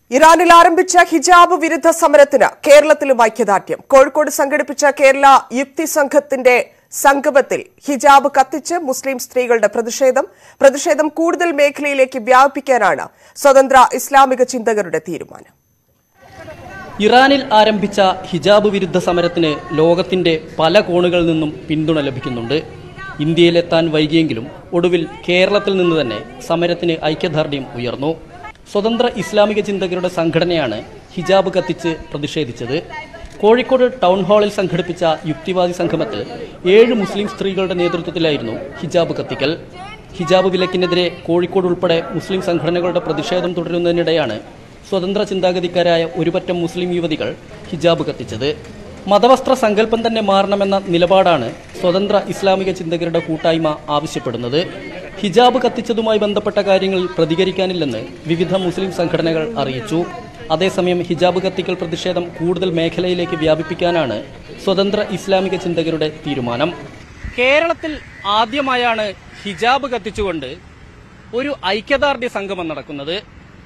ഇറാനിൽ ആരംഭിച്ച ഹിജാബ് വിരുദ്ധ സമരത്തിന് കേരളത്തിലും ഐക്യദാർഢ്യം കോഴിക്കോട് സംഘടിപ്പിച്ച കേരള യുക്തി സംഘത്തിന്റെ സംഗമത്തിൽ ഹിജാബ് കത്തിച്ച് മുസ്ലിം സ്ത്രീകളുടെ പ്രതിഷേധം പ്രതിഷേധം കൂടുതൽ മേഖലയിലേക്ക് വ്യാപിപ്പിക്കാനാണ് സ്വതന്ത്ര ഇസ്ലാമിക ചിന്തകരുടെ തീരുമാനം ഇറാനിൽ ആരംഭിച്ച ഹിജാബ് വിരുദ്ധ സമരത്തിന് ലോകത്തിന്റെ പല കോണുകളിൽ നിന്നും പിന്തുണ ലഭിക്കുന്നുണ്ട് ഇന്ത്യയിലെത്താൻ വൈകിയെങ്കിലും ഒടുവിൽ കേരളത്തിൽ നിന്ന് തന്നെ സമരത്തിന് ഐക്യദാർഢ്യം ഉയർന്നു സ്വതന്ത്ര ഇസ്ലാമിക ചിന്തകരുടെ സംഘടനയാണ് ഹിജാബ് കത്തിച്ച് പ്രതിഷേധിച്ചത് കോഴിക്കോട് ടൗൺ ഹാളിൽ സംഘടിപ്പിച്ച യുക്തിവാദി സംഗമത്തിൽ ഏഴ് മുസ്ലിം സ്ത്രീകളുടെ നേതൃത്വത്തിലായിരുന്നു ഹിജാബ് കത്തിക്കൽ ഹിജാബ് വിലക്കിനെതിരെ കോഴിക്കോട് ഉൾപ്പെടെ മുസ്ലിം സംഘടനകളുടെ പ്രതിഷേധം തുടരുന്നതിനിടെയാണ് സ്വതന്ത്ര ചിന്താഗതിക്കാരായ ഒരുപറ്റം മുസ്ലിം യുവതികൾ ഹിജാബ് കത്തിച്ചത് മതവസ്ത്ര സങ്കല്പം തന്നെ മാറണമെന്ന നിലപാടാണ് സ്വതന്ത്ര ഇസ്ലാമിക ചിന്തകരുടെ കൂട്ടായ്മ ആവശ്യപ്പെടുന്നത് ഹിജാബ് കത്തിച്ചതുമായി ബന്ധപ്പെട്ട കാര്യങ്ങളിൽ പ്രതികരിക്കാനില്ലെന്ന് വിവിധ മുസ്ലിം സംഘടനകൾ അറിയിച്ചു അതേസമയം ഹിജാബ് കത്തിക്കൽ പ്രതിഷേധം കൂടുതൽ മേഖലയിലേക്ക് വ്യാപിപ്പിക്കാനാണ് സ്വതന്ത്ര ഇസ്ലാമിക ചിന്തകരുടെ തീരുമാനം കേരളത്തിൽ ആദ്യമായാണ് ഹിജാബ് കത്തിച്ചുകൊണ്ട് ഒരു ഐക്യദാർഢ്യ സംഗമം നടക്കുന്നത്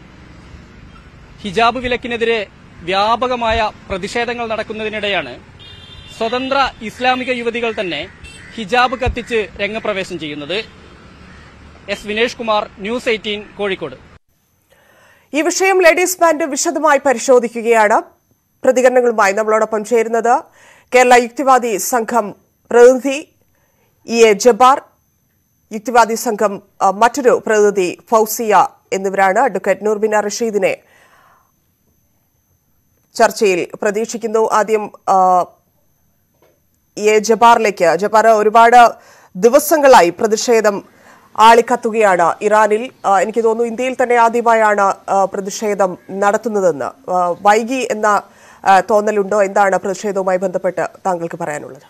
ഹിജാബ് വിലക്കിനെതിരെ വ്യാപകമായ പ്രതിഷേധങ്ങൾ നടക്കുന്നതിനിടെയാണ് സ്വതന്ത്ര ഇസ്ലാമിക യുവതികൾ തന്നെ ഹിജാബ് കത്തിച്ച് രംഗപ്രവേശം ചെയ്യുന്നത് S Vinesh Kumar news eighteen Kozhikode ഈ വിഷയം ലേഡീസ് ബാൻഡ് വിശദമായി പരിശോധിക്കുകയാണ് പ്രതികരണങ്ങളുമായി നമ്മളോടൊപ്പം ചേരുന്നത് കേരള യുക്തിവാദി സംഘം പ്രതിനിധി ഇ എ ജബ്ബാർ യുക്തിവാദി സംഘം ആ, മറ്റൊരു പ്രതിനിധി ഫൗസിയ എന്നിവരാണ് അഡ്വക്കേറ്റ് നൂർബിന റഷീദിനെ ചർച്ചയിൽ പ്രതീക്ഷിക്കുന്നു ആദ്യം ആ, എ ജബാറിലേക്ക് ജബാർ ഒരുപാട് ദിവസങ്ങളായി പ്രതിഷേധം ആളിക്കത്തുകയാണ് ഇറാനിൽ ആ, എനിക്ക് തോന്നുന്നു ഇന്ത്യയിൽ തന്നെ ആദ്യമായാണ് ആ, പ്രതിഷേധം നടത്തുന്നതെന്ന് ആ, വൈകി എന്ന ആ, തോന്നലുണ്ടോ എന്താണ് പ്രതിഷേധവുമായി ബന്ധപ്പെട്ട് താങ്കൾക്ക് പറയാനുള്ളത്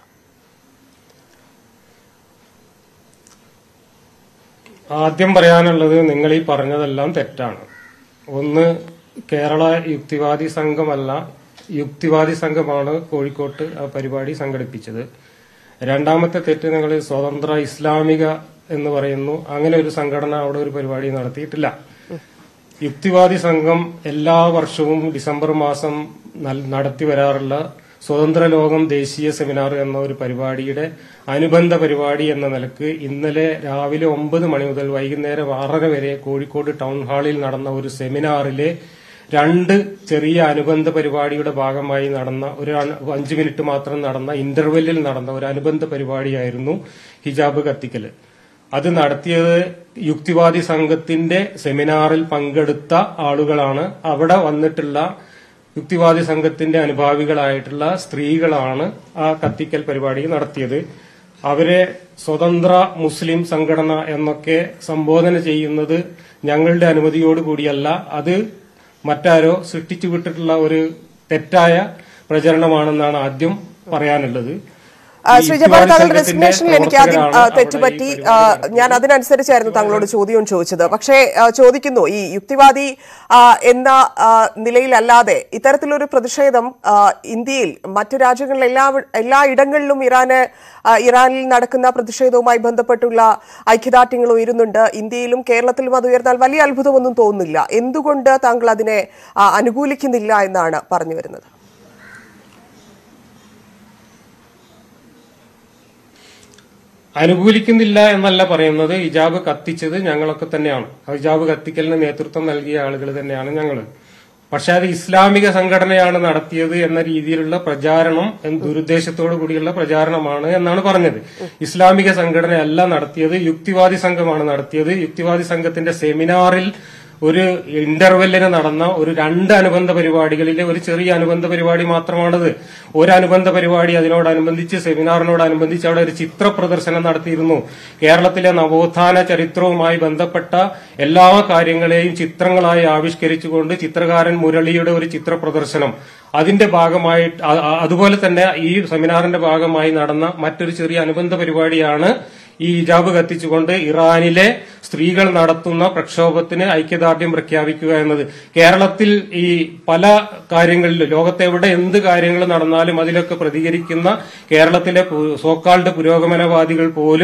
ആദ്യം പറയാനുള്ളത് നിങ്ങൾ ഈ പറഞ്ഞതെല്ലാം തെറ്റാണ് ഒന്ന് കേരള യുക്തിവാദി സംഘമല്ല യുക്തിവാദി സംഘമാണ് കോഴിക്കോട്ട് ആ പരിപാടി സംഘടിപ്പിച്ചത് രണ്ടാമത്തെ തെറ്റ് നിങ്ങൾ സ്വതന്ത്ര ഇസ്ലാമിക എന്ന് പറയുന്നു അങ്ങനെ ഒരു സംഘടന അവിടെ ഒരു പരിപാടി നടത്തിയിട്ടില്ല യുക്തിവാദി സംഘം എല്ലാ വർഷവും ഡിസംബർ മാസം നൽ- നടത്തി വരാറുള്ള സ്വതന്ത്ര ലോകം ദേശീയ സെമിനാർ എന്ന ഒരു പരിപാടിയുടെ അനുബന്ധ പരിപാടി എന്ന നിലക്ക് ഇന്നലെ രാവിലെ ഒമ്പത് മണി മുതൽ വൈകുന്നേരം ആറര വരെ കോഴിക്കോട് ടൗൺ ഹാളിൽ നടന്ന ഒരു സെമിനാറിലെ രണ്ട് ചെറിയ അനുബന്ധ പരിപാടിയുടെ ഭാഗമായി നടന്ന ഒരു അൺ- അഞ്ച് മിനിറ്റ് മാത്രം നടന്ന ഇന്റർവെല്ലിൽ നടന്ന ഒരു അനുബന്ധ പരിപാടിയായിരുന്നു ഹിജാബ് കത്തിക്കല് അത് നടത്തിയത് യുക്തിവാദി സംഘത്തിന്റെ സെമിനാറിൽ പങ്കെടുത്ത ആളുകളാണ് അവിടെ വന്നിട്ടുള്ള യുക്തിവാദി സംഘത്തിന്റെ അനുഭാവികളായിട്ടുള്ള സ്ത്രീകളാണ് ആ കത്തിക്കൽ പരിപാടി നടത്തിയത് അവരെ സ്വതന്ത്ര മുസ്ലിം സംഘടന എന്നൊക്കെ സംബോധന ചെയ്യുന്നത് ഞങ്ങളുടെ അനുമതിയോടുകൂടിയല്ല അത് മറ്റാരോ സൃഷ്ടിച്ചു വിട്ടിട്ടുള്ള ഒരു തെറ്റായ പ്രചരണമാണെന്നാണ് ആദ്യം പറയാനുള്ളത് ആ, ഈ ശ്രീ ജബ്ബാർ യുക്തിവാദി താങ്കളുടെ സംഘത്തിന്റെ റെസിഗ്നേഷനിൽ എനിക്ക് ആദ്യം ആ, പ്രവർത്തകരാണ് അവിടെ ഈ തെറ്റുപറ്റി ആ, പരിപാടി ഞാൻ അതിനനുസരിച്ചായിരുന്നു താങ്കളോട് ചോദ്യവും ചോദിച്ചത് പക്ഷേ ആ, ചോദിക്കുന്നു ഈ യുക്തിവാദി ആ, എന്ന ആ, നിലയിലല്ലാതെ ഇത്തരത്തിലൊരു പ്രതിഷേധം ആ, ഇന്ത്യയിൽ മറ്റു രാജ്യങ്ങളിൽ എല്ലാ എല്ലാ ഇടങ്ങളിലും ഇറാന് ആ, ഇറാനിൽ നടക്കുന്ന പ്രതിഷേധവുമായി ബന്ധപ്പെട്ടുള്ള ഐക്യദാർഢ്യങ്ങൾ ഉയരുന്നുണ്ട് ഇന്ത്യയിലും കേരളത്തിലും അത് ഉയർന്നാൽ വലിയ അത്ഭുതമൊന്നും തോന്നുന്നില്ല എന്തുകൊണ്ട് താങ്കൾ അതിനെ ആ, അനുകൂലിക്കുന്നില്ല എന്നാണ് പറഞ്ഞു വരുന്നത് അനുകൂലിക്കുന്നില്ല എന്നല്ല പറയുന്നത് ഹിജാബ് കത്തിച്ചത് ഞങ്ങളൊക്കെ തന്നെയാണ് ഹിജാബ് കത്തിക്കലിന് നേതൃത്വം നൽകിയ ആളുകൾ തന്നെയാണ് ഞങ്ങൾ പക്ഷെ അത് ഇസ്ലാമിക സംഘടനയാണ് നടത്തിയത് എന്ന രീതിയിലുള്ള പ്രചാരണം എന്ന ദുരുദ്ദേശത്തോടു കൂടിയുള്ള പ്രചാരണമാണ് എന്നാണ് പറഞ്ഞത് ഇസ്ലാമിക സംഘടനയല്ല നടത്തിയത് യുക്തിവാദി സംഘമാണ് നടത്തിയത് യുക്തിവാദി സംഘത്തിന്റെ സെമിനാറിൽ ഒരു ഇന്റർവെല്ലിന് നടന്ന ഒരു രണ്ട് അനുബന്ധ പരിപാടികളിലെ ഒരു ചെറിയ അനുബന്ധ പരിപാടി മാത്രമാണത് ഒരു അനുബന്ധ പരിപാടി അതിനോടനുബന്ധിച്ച് സെമിനാറിനോടനുബന്ധിച്ച് അവിടെ ഒരു ചിത്ര പ്രദർശനം നടത്തിയിരുന്നു കേരളത്തിലെ നവോത്ഥാന ചരിത്രവുമായി ബന്ധപ്പെട്ട എല്ലാ കാര്യങ്ങളെയും ചിത്രങ്ങളായി ആവിഷ്കരിച്ചുകൊണ്ട് ചിത്രകാരൻ മുരളിയുടെ ഒരു ചിത്ര പ്രദർശനം അതിന്റെ ഭാഗമായി അ- അ- അതുപോലെ തന്നെ ഈ സെമിനാറിന്റെ ഭാഗമായി നടന്ന മറ്റൊരു ചെറിയ അനുബന്ധ പരിപാടിയാണ് ഈ ഹിജാബ് കത്തിച്ചുകൊണ്ട് ഇറാനിലെ സ്ത്രീകൾ നടത്തുന്ന പ്രക്ഷോഭത്തിന് ഐക്യദാർഢ്യം പ്രഖ്യാപിക്കുക എന്നത് കേരളത്തിൽ ഈ പല കാര്യങ്ങളിലും ലോകത്തെ എവിടെ എന്ത് കാര്യങ്ങൾ നടന്നാലും അതിലൊക്കെ പ്രതികരിക്കുന്ന കേരളത്തിലെ പു- സോക്കാൾഡ് പുരോഗമനവാദികൾ പോലും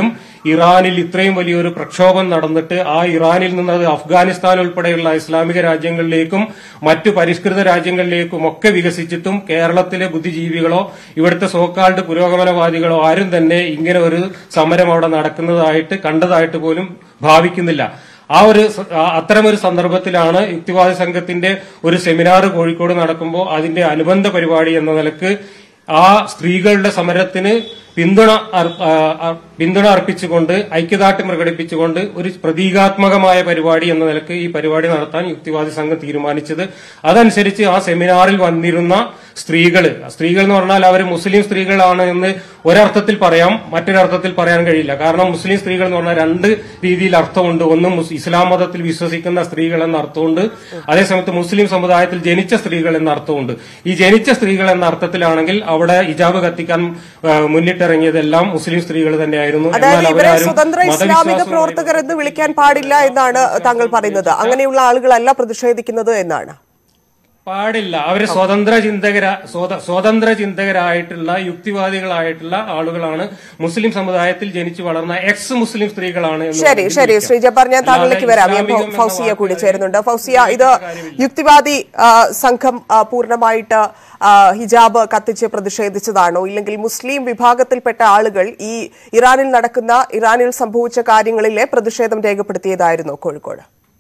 ഇറാനിൽ ഇത്രയും വലിയൊരു പ്രക്ഷോഭം നടന്നിട്ട് ആ ഇറാനിൽ നിന്ന് അത് അഫ്ഗാനിസ്ഥാൻ ഉൾപ്പെടെയുള്ള ഇസ്ലാമിക രാജ്യങ്ങളിലേക്കും മറ്റു പരിഷ്കൃത രാജ്യങ്ങളിലേക്കും ഒക്കെ വികസിച്ചിട്ടും കേരളത്തിലെ ബുദ്ധിജീവികളോ ഇവിടുത്തെ സോക്കാൾഡ് പുരോഗമനവാദികളോ ആരും തന്നെ ഇങ്ങനെ ഒരു സമരം അവിടെ നടക്കുന്നതായിട്ട് കണ്ടതായിട്ട് പോലും ഭാവിക്കുന്നില്ല ആ ഒരു സ- ആ അത്തരമൊരു സന്ദർഭത്തിലാണ് യുക്തിവാദി സംഘത്തിന്റെ ഒരു സെമിനാർ കോഴിക്കോട് നടക്കുമ്പോൾ അതിന്റെ അനുബന്ധ പരിപാടി എന്ന നിലക്ക് ആ സ്ത്രീകളുടെ സമരത്തിന് പിന്തുണ അർ- ആ, ആ, പിന്തുണ അർപ്പിച്ചുകൊണ്ട് ഐക്യദാർഢ്യം പ്രകടിപ്പിച്ചുകൊണ്ട് ഒരു പ്രതീകാത്മകമായ പരിപാടി എന്ന നിലക്ക് ഈ പരിപാടി നടത്താൻ യുക്തിവാദി സംഘം തീരുമാനിച്ചത് അതനുസരിച്ച് ആ സെമിനാറിൽ വന്നിരുന്ന സ്ത്രീകള് സ്ത്രീകൾ എന്ന് പറഞ്ഞാൽ അവർ മുസ്ലിം സ്ത്രീകളാണ് എന്ന് ഒരർത്ഥത്തിൽ പറയാം മറ്റൊരർത്ഥത്തിൽ പറയാൻ കഴിയില്ല കാരണം മുസ്ലിം സ്ത്രീകൾ എന്ന് പറഞ്ഞാൽ രണ്ട് രീതിയിൽ അർത്ഥമുണ്ട് ഒന്ന് മുസ് ഇസ്ലാം മതത്തിൽ വിശ്വസിക്കുന്ന സ്ത്രീകൾ എന്ന അർത്ഥമുണ്ട് അതേസമയത്ത് മുസ്ലിം സമുദായത്തിൽ ജനിച്ച സ്ത്രീകൾ എന്ന അർത്ഥമുണ്ട് ഈ ജനിച്ച സ്ത്രീകൾ എന്ന അർത്ഥത്തിലാണെങ്കിൽ അവിടെ ഇജാബ് കത്തിക്കാൻ ആ, മുന്നിട്ടിറങ്ങിയതെല്ലാം മുസ്ലിം സ്ത്രീകൾ തന്നെയായിരുന്നു അതായത് എന്നാൽ ഇവരെ അവരാരും സ്വതന്ത്ര ഇസ്ലാമിക മതവിശ്വാസവുമായി പ്രവർത്തകർ എന്ന് വിളിക്കാൻ പാടില്ല എന്നാണ് താങ്കൾ പറയുന്നത് അങ്ങനെയുള്ള ആളുകളല്ല പ്രതിഷേധിക്കുന്നത് എന്നാണ് പാടില്ല അവര് സ്വതന്ത്ര ചിന്തകര സ്വത- സ്വതന്ത്ര ചിന്തകരായിട്ടുള്ള യുക്തിവാദികളായിട്ടുള്ള ആളുകളാണ് മുസ്ലിം സമുദായത്തിൽ ജനിച്ചു വളർന്ന എക്സ് മുസ്ലിം സ്ത്രീകളാണ് എന്ന് ശരി പറഞ്ഞിട്ട് ശരി വിളിക്കാം. ശ്രീ ജബ്ബാർ ഞാൻ താങ്കളിലേക്ക് വരാം ഞാൻ ഇസ്ലാമികം എന്ന ഫൗസിയ കൂടി വാക്കുകൾ ചേരുന്നുണ്ട് ഫൗസിയ ഇത് കാര്യമില്ല. യുക്തിവാദി ആ, സംഘം ആ, പൂർണ്ണമായിട്ട് ആ, ഹിജാബ് കത്തിച്ച് പ്രതിഷേധിച്ചതാണോ ഇല്ലെങ്കിൽ മുസ്ലിം വിഭാഗത്തിൽപ്പെട്ട ആളുകൾ ഈ ഇറാനിൽ നടക്കുന്ന ഇറാനിൽ സംഭവിച്ച കാര്യങ്ങളിലെ പ്രതിഷേധം രേഖപ്പെടുത്തിയതായിരുന്നോ കോഴിക്കോട്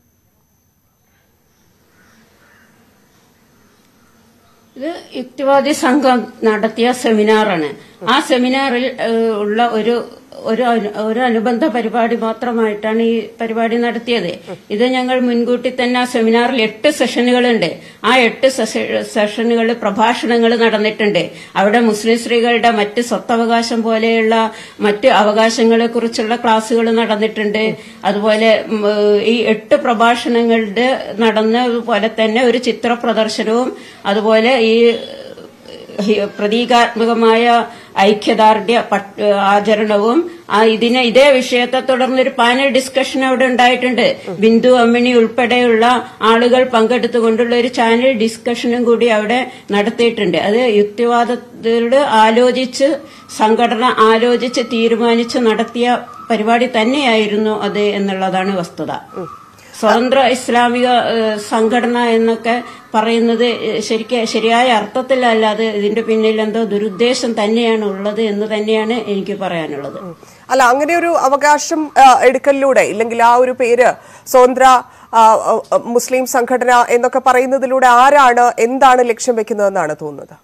ഇത് യുക്തിവാദി സംഘം നടത്തിയ സെമിനാറാണ് ആ സെമിനാറിൽ ഏഹ്, ഉള്ള ഒരു ഒരു അനു- ഒരു അനുബന്ധ പരിപാടി മാത്രമായിട്ടാണ് ഈ പരിപാടി നടത്തിയത് ഇത് ഞങ്ങൾ മുൻകൂട്ടി തന്നെ ആ സെമിനാറിൽ എട്ട് സെഷനുകളുണ്ട് ആ എട്ട് സെഷനുകൾ പ്രഭാഷണങ്ങൾ നടന്നിട്ടുണ്ട് അവിടെ മുസ്ലിം സ്ത്രീകളുടെ മറ്റ് സ്വത്തവകാശം പോലെയുള്ള മറ്റ് അവകാശങ്ങളെ കുറിച്ചുള്ള ക്ലാസുകൾ നടന്നിട്ടുണ്ട് അതുപോലെ ഉം, ഏഹ്, ഈ എട്ട് പ്രഭാഷണങ്ങളുടെ നടന്നതുപോലെ തന്നെ ഒരു ചിത്ര പ്രദർശനവും അതുപോലെ ഈ ഹി- പ്രതീകാത്മകമായ ഐക്യദാർഢ്യ പട്ട് ആചരണവും ആ ഇതിനെ ഇതേ വിഷയത്തെ തുടർന്ന് ഒരു പാനൽ ഡിസ്കഷൻ അവിടെ ഉണ്ടായിട്ടുണ്ട് ബിന്ദു അമ്മിണി ഉൾപ്പെടെയുള്ള ആളുകൾ പങ്കെടുത്തുകൊണ്ടുള്ള ഒരു ചാനൽ ഡിസ്കഷനും കൂടി അവിടെ നടത്തിയിട്ടുണ്ട് അത് യുക്തിവാദത്തോട് ആലോചിച്ച് സംഘടന ആലോചിച്ച് തീരുമാനിച്ച് നടത്തിയ പരിപാടി തന്നെയായിരുന്നു അത് എന്നുള്ളതാണ് വസ്തുത സ്വതന്ത്ര ഇസ്ലാമിക ഏഹ്, സംഘടന എന്നൊക്കെ പറയുന്നത് ഏഹ്, ശരിക്ക് ശരിയായ അർത്ഥത്തിലല്ലാതെ ഇതിന്റെ പിന്നിൽ എന്തോ ദുരുദ്ദേശം തന്നെയാണ് ഉള്ളത് എന്ന് തന്നെയാണ് എനിക്ക് പറയാനുള്ളത് അല്ല അങ്ങനെ ഒരു അവകാശം ആ, എടുക്കലിലൂടെ ഇല്ലെങ്കിൽ ആ ഒരു പേര് സ്വതന്ത്ര ആ, ആ, മുസ്ലിം സംഘടന എന്നൊക്കെ പറയുന്നതിലൂടെ ആരാണ് എന്താണ് ലക്ഷ്യം വെക്കുന്നതെന്നാണ് തോന്നുന്നത്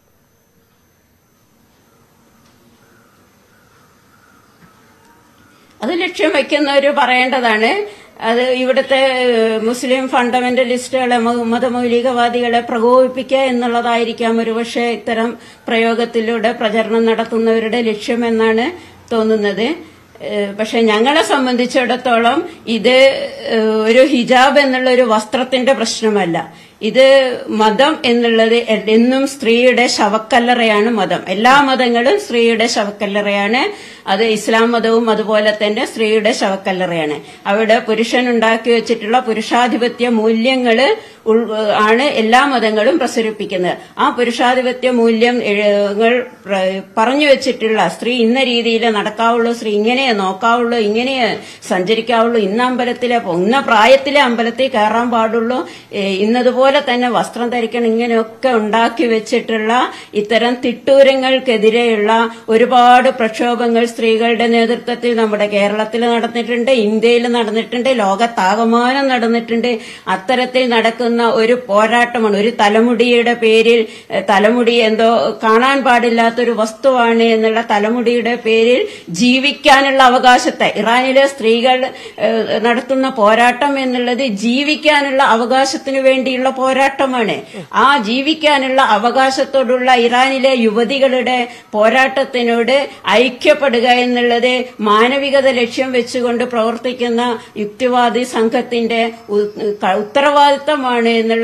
അത് ലക്ഷ്യം വെക്കുന്നവർ പറയേണ്ടതാണ് അത് ഇവിടുത്തെ ഏഹ്, മുസ്ലിം ഫണ്ടമെന്റലിസ്റ്റുകളെ മ- മതമൗലികവാദികളെ പ്രകോപിപ്പിക്കുക എന്നുള്ളതായിരിക്കാം ഒരുപക്ഷെ ഇത്തരം പ്രയോഗത്തിലൂടെ പ്രചരണം നടത്തുന്നവരുടെ ലക്ഷ്യമെന്നാണ് തോന്നുന്നത് ഏഹ്, പക്ഷെ ഞങ്ങളെ സംബന്ധിച്ചിടത്തോളം ഇത് ഏഹ്, ഒരു ഹിജാബ് എന്നുള്ള ഒരു വസ്ത്രത്തിന്റെ പ്രശ്നമല്ല ഇത് മതം എന്നുള്ളത് എന്നും സ്ത്രീയുടെ ശവക്കല്ലറയാണ് മതം എല്ലാ മതങ്ങളും സ്ത്രീയുടെ ശവക്കല്ലറയാണ് അത് ഇസ്ലാം മതവും അതുപോലെ തന്നെ സ്ത്രീയുടെ ശവക്കല്ലറയാണ് അവിടെ പുരുഷൻ ഉണ്ടാക്കി വെച്ചിട്ടുള്ള പുരുഷാധിപത്യ മൂല്യങ്ങള് ഉൾ- ആണ് എല്ലാ മതങ്ങളും പ്രസരിപ്പിക്കുന്നത് ആ പുരുഷാധിപത്യ മൂല്യം ങ്ങൾ പ്ര- പറഞ്ഞു വെച്ചിട്ടുള്ള സ്ത്രീ ഇന്ന രീതിയിൽ നടക്കാവുള്ളൂ സ്ത്രീ ഇങ്ങനെ നോക്കാവുള്ളൂ ഇങ്ങനെ സഞ്ചരിക്കാവുള്ളൂ ഇന്ന അമ്പലത്തിലെ പോ- ഇന്ന പ്രായത്തിലെ അമ്പലത്തിൽ കയറാൻ പാടുള്ളൂ ഏ, ഇന്നതുപോലെ തന്നെ വസ്ത്രം ധരിക്കണം ഇങ്ങനെയൊക്കെ ഉണ്ടാക്കി വെച്ചിട്ടുള്ള ഇത്തരം തിട്ടൂരങ്ങൾക്കെതിരെയുള്ള ഒരുപാട് പ്രക്ഷോഭങ്ങൾ സ്ത്രീകളുടെ നേതൃത്വത്തിൽ നമ്മുടെ കേരളത്തിൽ നടന്നിട്ടുണ്ട് ഇന്ത്യയിൽ നടന്നിട്ടുണ്ട് ലോകത്താകമാനം നടന്നിട്ടുണ്ട് അത്തരത്തിൽ നടക്കുന്ന ഒരു പോരാട്ടമാണ് ഒരു തലമുടിയുടെ പേരിൽ ഏഹ്, തലമുടി എന്തോ കാണാൻ പാടില്ലാത്തൊരു വസ്തുവാണ് എന്നുള്ള തലമുടിയുടെ പേരിൽ ജീവിക്കാനുള്ള അവകാശത്തെ ഇറാനിലെ സ്ത്രീകൾ ഏഹ്, നടത്തുന്ന പോരാട്ടം എന്നുള്ളത് ജീവിക്കാനുള്ള അവകാശത്തിന് വേണ്ടിയുള്ള പോരാട്ടമാണ് ആ ജീവിക്കാനുള്ള അവകാശത്തോടുള്ള ഇറാനിലെ യുവതികളുടെ പോരാട്ടത്തിനോട് ഐക്യപ്പെടുക എന്നുള്ളത് മാനവികത ലക്ഷ്യം വെച്ചുകൊണ്ട് പ്രവർത്തിക്കുന്ന യുക്തിവാദി സംഘത്തിന്റെ ഉ- ക- ഉത്തരവാദിത്തമാണ് എന്നുള്ള ഉ-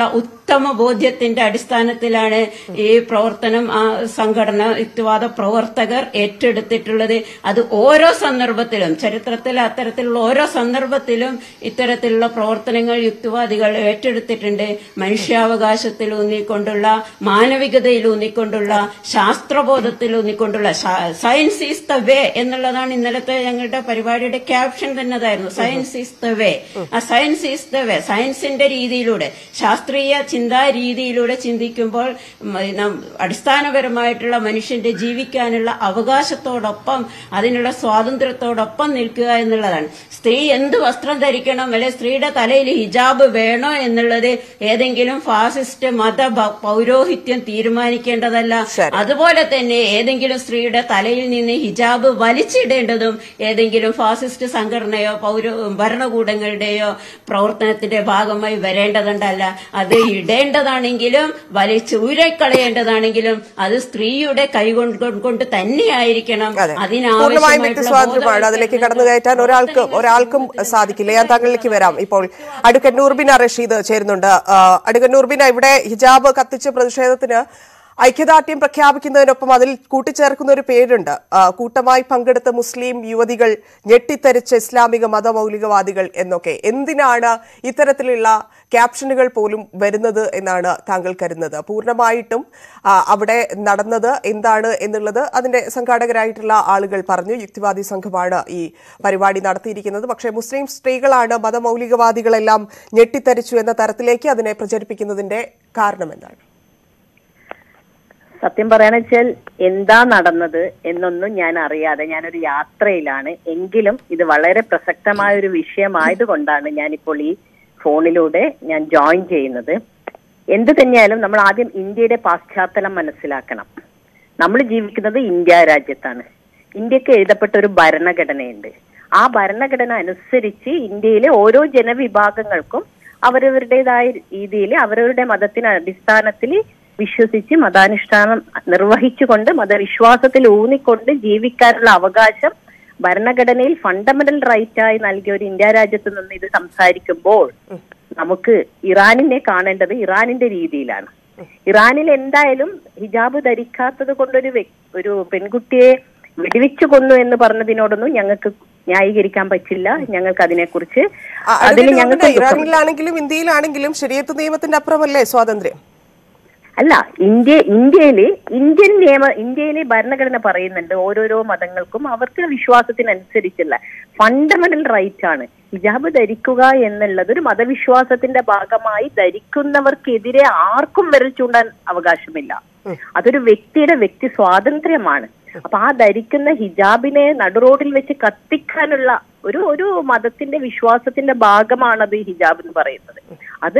ഉത്തമ ബോധ്യത്തിന്റെ അടിസ്ഥാനത്തിലാണ് ഈ പ്രവർത്തനം ആ സംഘടന യുക്തിവാദ പ്രവർത്തകർ ഏറ്റെടുത്തിട്ടുള്ളത് അത് ഓരോ സന്ദർഭത്തിലും ചരിത്രത്തിൽ അത്തരത്തിലുള്ള ഓരോ സന്ദർഭത്തിലും ഇത്തരത്തിലുള്ള പ്രവർത്തനങ്ങൾ യുക്തിവാദികൾ ഏറ്റെടുത്തിട്ടുണ്ട് മനുഷ്യാവകാശത്തിൽ ഊന്നിക്കൊണ്ടുള്ള മാനവികതയിൽ ഊന്നിക്കൊണ്ടുള്ള ശാസ്ത്രബോധത്തിൽ ഊന്നിക്കൊണ്ടുള്ള സയൻസ് ഈസ് ദ വേ എന്നുള്ളതാണ് ഇന്നലത്തെ ഞങ്ങളുടെ പരിപാടിയുടെ ക്യാപ്ഷൻ തന്നെ അതായിരുന്നു സയൻസ് ഈസ് ദ വേ ആ സയൻസ് ഈസ് ദ വേ സയൻസിന്റെ രീതിയിലൂടെ ശാസ്ത്രീയ ചിന്താ രീതിയിലൂടെ ചിന്തിക്കുമ്പോൾ ഉം, നം- അടിസ്ഥാനപരമായിട്ടുള്ള മനുഷ്യന്റെ ജീവിക്കാനുള്ള അവകാശത്തോടൊപ്പം അതിനുള്ള സ്വാതന്ത്ര്യത്തോടൊപ്പം നിൽക്കുക എന്നുള്ളതാണ് സ്ത്രീ എന്ത് വസ്ത്രം ധരിക്കണം അല്ലെ സ്ത്രീയുടെ തലയിൽ ഹിജാബ് വേണോ എന്നുള്ളത് ഏതെങ്കിലും ഫാസിസ്റ്റ് മത ഭ- പൗരോഹിത്യം തീരുമാനിക്കേണ്ടതല്ല ശരി. അതുപോലെ തന്നെ ഏതെങ്കിലും സ്ത്രീയുടെ തലയിൽ നിന്ന് ഹിജാബ് വലിച്ചിടേണ്ടതും ഏതെങ്കിലും ഫാസിസ്റ്റ് സംഘടനയോ പൗര ഭരണകൂടങ്ങളുടെയോ പ്രവർത്തനത്തിന്റെ ഭാഗമായി വരേണ്ടതുണ്ടല്ല അത് ഇടേണ്ടതാണെങ്കിലും വലിച്ചൂരക്കളയേണ്ടതാണെങ്കിലും അത് സ്ത്രീയുടെ കൈകൊണ്ട് കൊണ്ട് തന്നെയായിരിക്കണം അതെ പൂർണ്ണമായും വ്യക്തി സ്വാതന്ത്ര്യമാണ് അതിലേക്ക് കടന്നു കയറ്റാൻ ഒരാൾക്ക് ഒരാൾക്കും സാധിക്കില്ല ഞാൻ താങ്കളിലേക്ക് വരാം ഇപ്പോൾ അടുക്കൻ നൂർബിന റഷീദ് ചേരുന്നുണ്ട് ആ, അടുക്കൻ നൂർബിന ഇവിടെ ഹിജാബ് കത്തിച്ച് പ്രതിഷേധത്തിന് ഐക്യദാർഢ്യം പ്രഖ്യാപിക്കുന്നതിനൊപ്പം അതിൽ കൂട്ടിച്ചേർക്കുന്ന ഒരു പേരുണ്ട് ആ, കൂട്ടമായി പങ്കെടുത്ത മുസ്ലിം യുവതികൾ ഞെട്ടിത്തരിച്ച ഇസ്ലാമിക മതമൗലികവാദികൾ എന്നൊക്കെ എന്തിനാണ് ഇത്തരത്തിലുള്ള ക്യാപ്ഷനുകൾ പോലും വരുന്നത് എന്നാണ് താങ്കൾ കരുതുന്നത് പൂർണ്ണമായിട്ടും ആ, അവിടെ നടന്നത് എന്താണ് എന്നുള്ളത് അതിന്റെ സംഘാടകരായിട്ടുള്ള ആളുകൾ പറഞ്ഞു യുക്തിവാദി സംഘമാണ് ഈ പരിപാടി നടത്തിയിരിക്കുന്നത് പക്ഷേ മുസ്ലിം സ്ത്രീകളാണ് മതമൗലികവാദികളെല്ലാം ഞെട്ടിത്തരിച്ചു എന്ന തരത്തിലേക്ക് അതിനെ പ്രചരിപ്പിക്കുന്നതിന്റെ കാരണം എന്താണ് സത്യം പറയാന്ന് വെച്ചാൽ എന്താ നടന്നത് എന്നൊന്നും ഞാൻ അറിയാതെ ഞാനൊരു യാത്രയിലാണ് എങ്കിലും ഇത് വളരെ പ്രസക്തമായ ഒരു വിഷയമായതുകൊണ്ടാണ് ഞാനിപ്പോൾ ഈ ഫോണിലൂടെ ഞാൻ ജോയിൻ ചെയ്യുന്നത് എന്ത് തന്നെയായാലും നമ്മൾ ആദ്യം ഇന്ത്യയുടെ പാശ്ചാത്തലം മനസ്സിലാക്കണം നമ്മൾ ജീവിക്കുന്നത് ഇന്ത്യ രാജ്യത്താണ് ഇന്ത്യക്ക് എഴുതപ്പെട്ട ഒരു ഭരണഘടനയുണ്ട് ആ ഭരണഘടന അനുസരിച്ച് ഇന്ത്യയിലെ ഓരോ ജനവിഭാഗങ്ങൾക്കും അവരവരുടേതായ രീതിയിൽ അവരവരുടെ മതത്തിന് അടിസ്ഥാനത്തിൽ വിശ്വസിച്ച് മതാനുഷ്ഠാനം നിർവഹിച്ചുകൊണ്ട് മതവിശ്വാസത്തിൽ ഊന്നിക്കൊണ്ട് ജീവിക്കാനുള്ള അവകാശം ഭരണഘടനയിൽ ഫണ്ടമെന്റൽ റൈറ്റ് ആയി നൽകിയ ഒരു ഇന്ത്യ രാജ്യത്ത് നിന്ന് ഇത് സംസാരിക്കുമ്പോൾ നമുക്ക് ഇറാനിനെ കാണേണ്ടത് ഇറാനിന്റെ രീതിയിലാണ് ഇറാനിൽ എന്തായാലും ഹിജാബ് ധരിക്കാത്തത് കൊണ്ടൊരു വ്യക്- ഒരു പെൺകുട്ടിയെ വെടിവെച്ചു കൊന്നു എന്ന് പറഞ്ഞതിനോടൊന്നും ഞങ്ങൾക്ക് ന്യായീകരിക്കാൻ പറ്റില്ല ഞങ്ങൾക്ക് അതിനെക്കുറിച്ച് ആ, അതിൽ അടുക്കൻ നൂർബിന, ഞങ്ങൾക്ക് ദുഃഖം- ഇറാനിലാണെങ്കിലും ഇന്ത്യയിലാണെങ്കിലും ശരിയത്ത് നിയമത്തിന്റെ അപ്പുറമല്ലേ സ്വാതന്ത്ര്യം അല്ല ഇന്ത്യ ഇന്ത്യയില് ഇന്ത്യൻ നിയമ ഇന്ത്യയിലെ ഭരണഘടന പറയുന്നുണ്ട് ഓരോരോ മതങ്ങൾക്കും അവർക്ക് വിശ്വാസത്തിനനുസരിച്ചുള്ള ഫണ്ടമെന്റൽ റൈറ്റ് ആണ് ഹിജാബ് ധരിക്കുക എന്നുള്ളത് ഒരു മതവിശ്വാസത്തിന്റെ ഭാഗമായി ധരിക്കുന്നവർക്കെതിരെ ആർക്കും വിരൽ ചൂണ്ടാൻ അവകാശമില്ല അതൊരു വ്യക്തിയുടെ വ്യക്തി സ്വാതന്ത്ര്യമാണ് അപ്പൊ ആ ധരിക്കുന്ന ഹിജാബിനെ നടുറോഡിൽ വെച്ച് കത്തിക്കാനുള്ള ഒരു ഒരു മതത്തിന്റെ വിശ്വാസത്തിന്റെ ഭാഗമാണത് ഹിജാബ് എന്ന് പറയുന്നത് അത്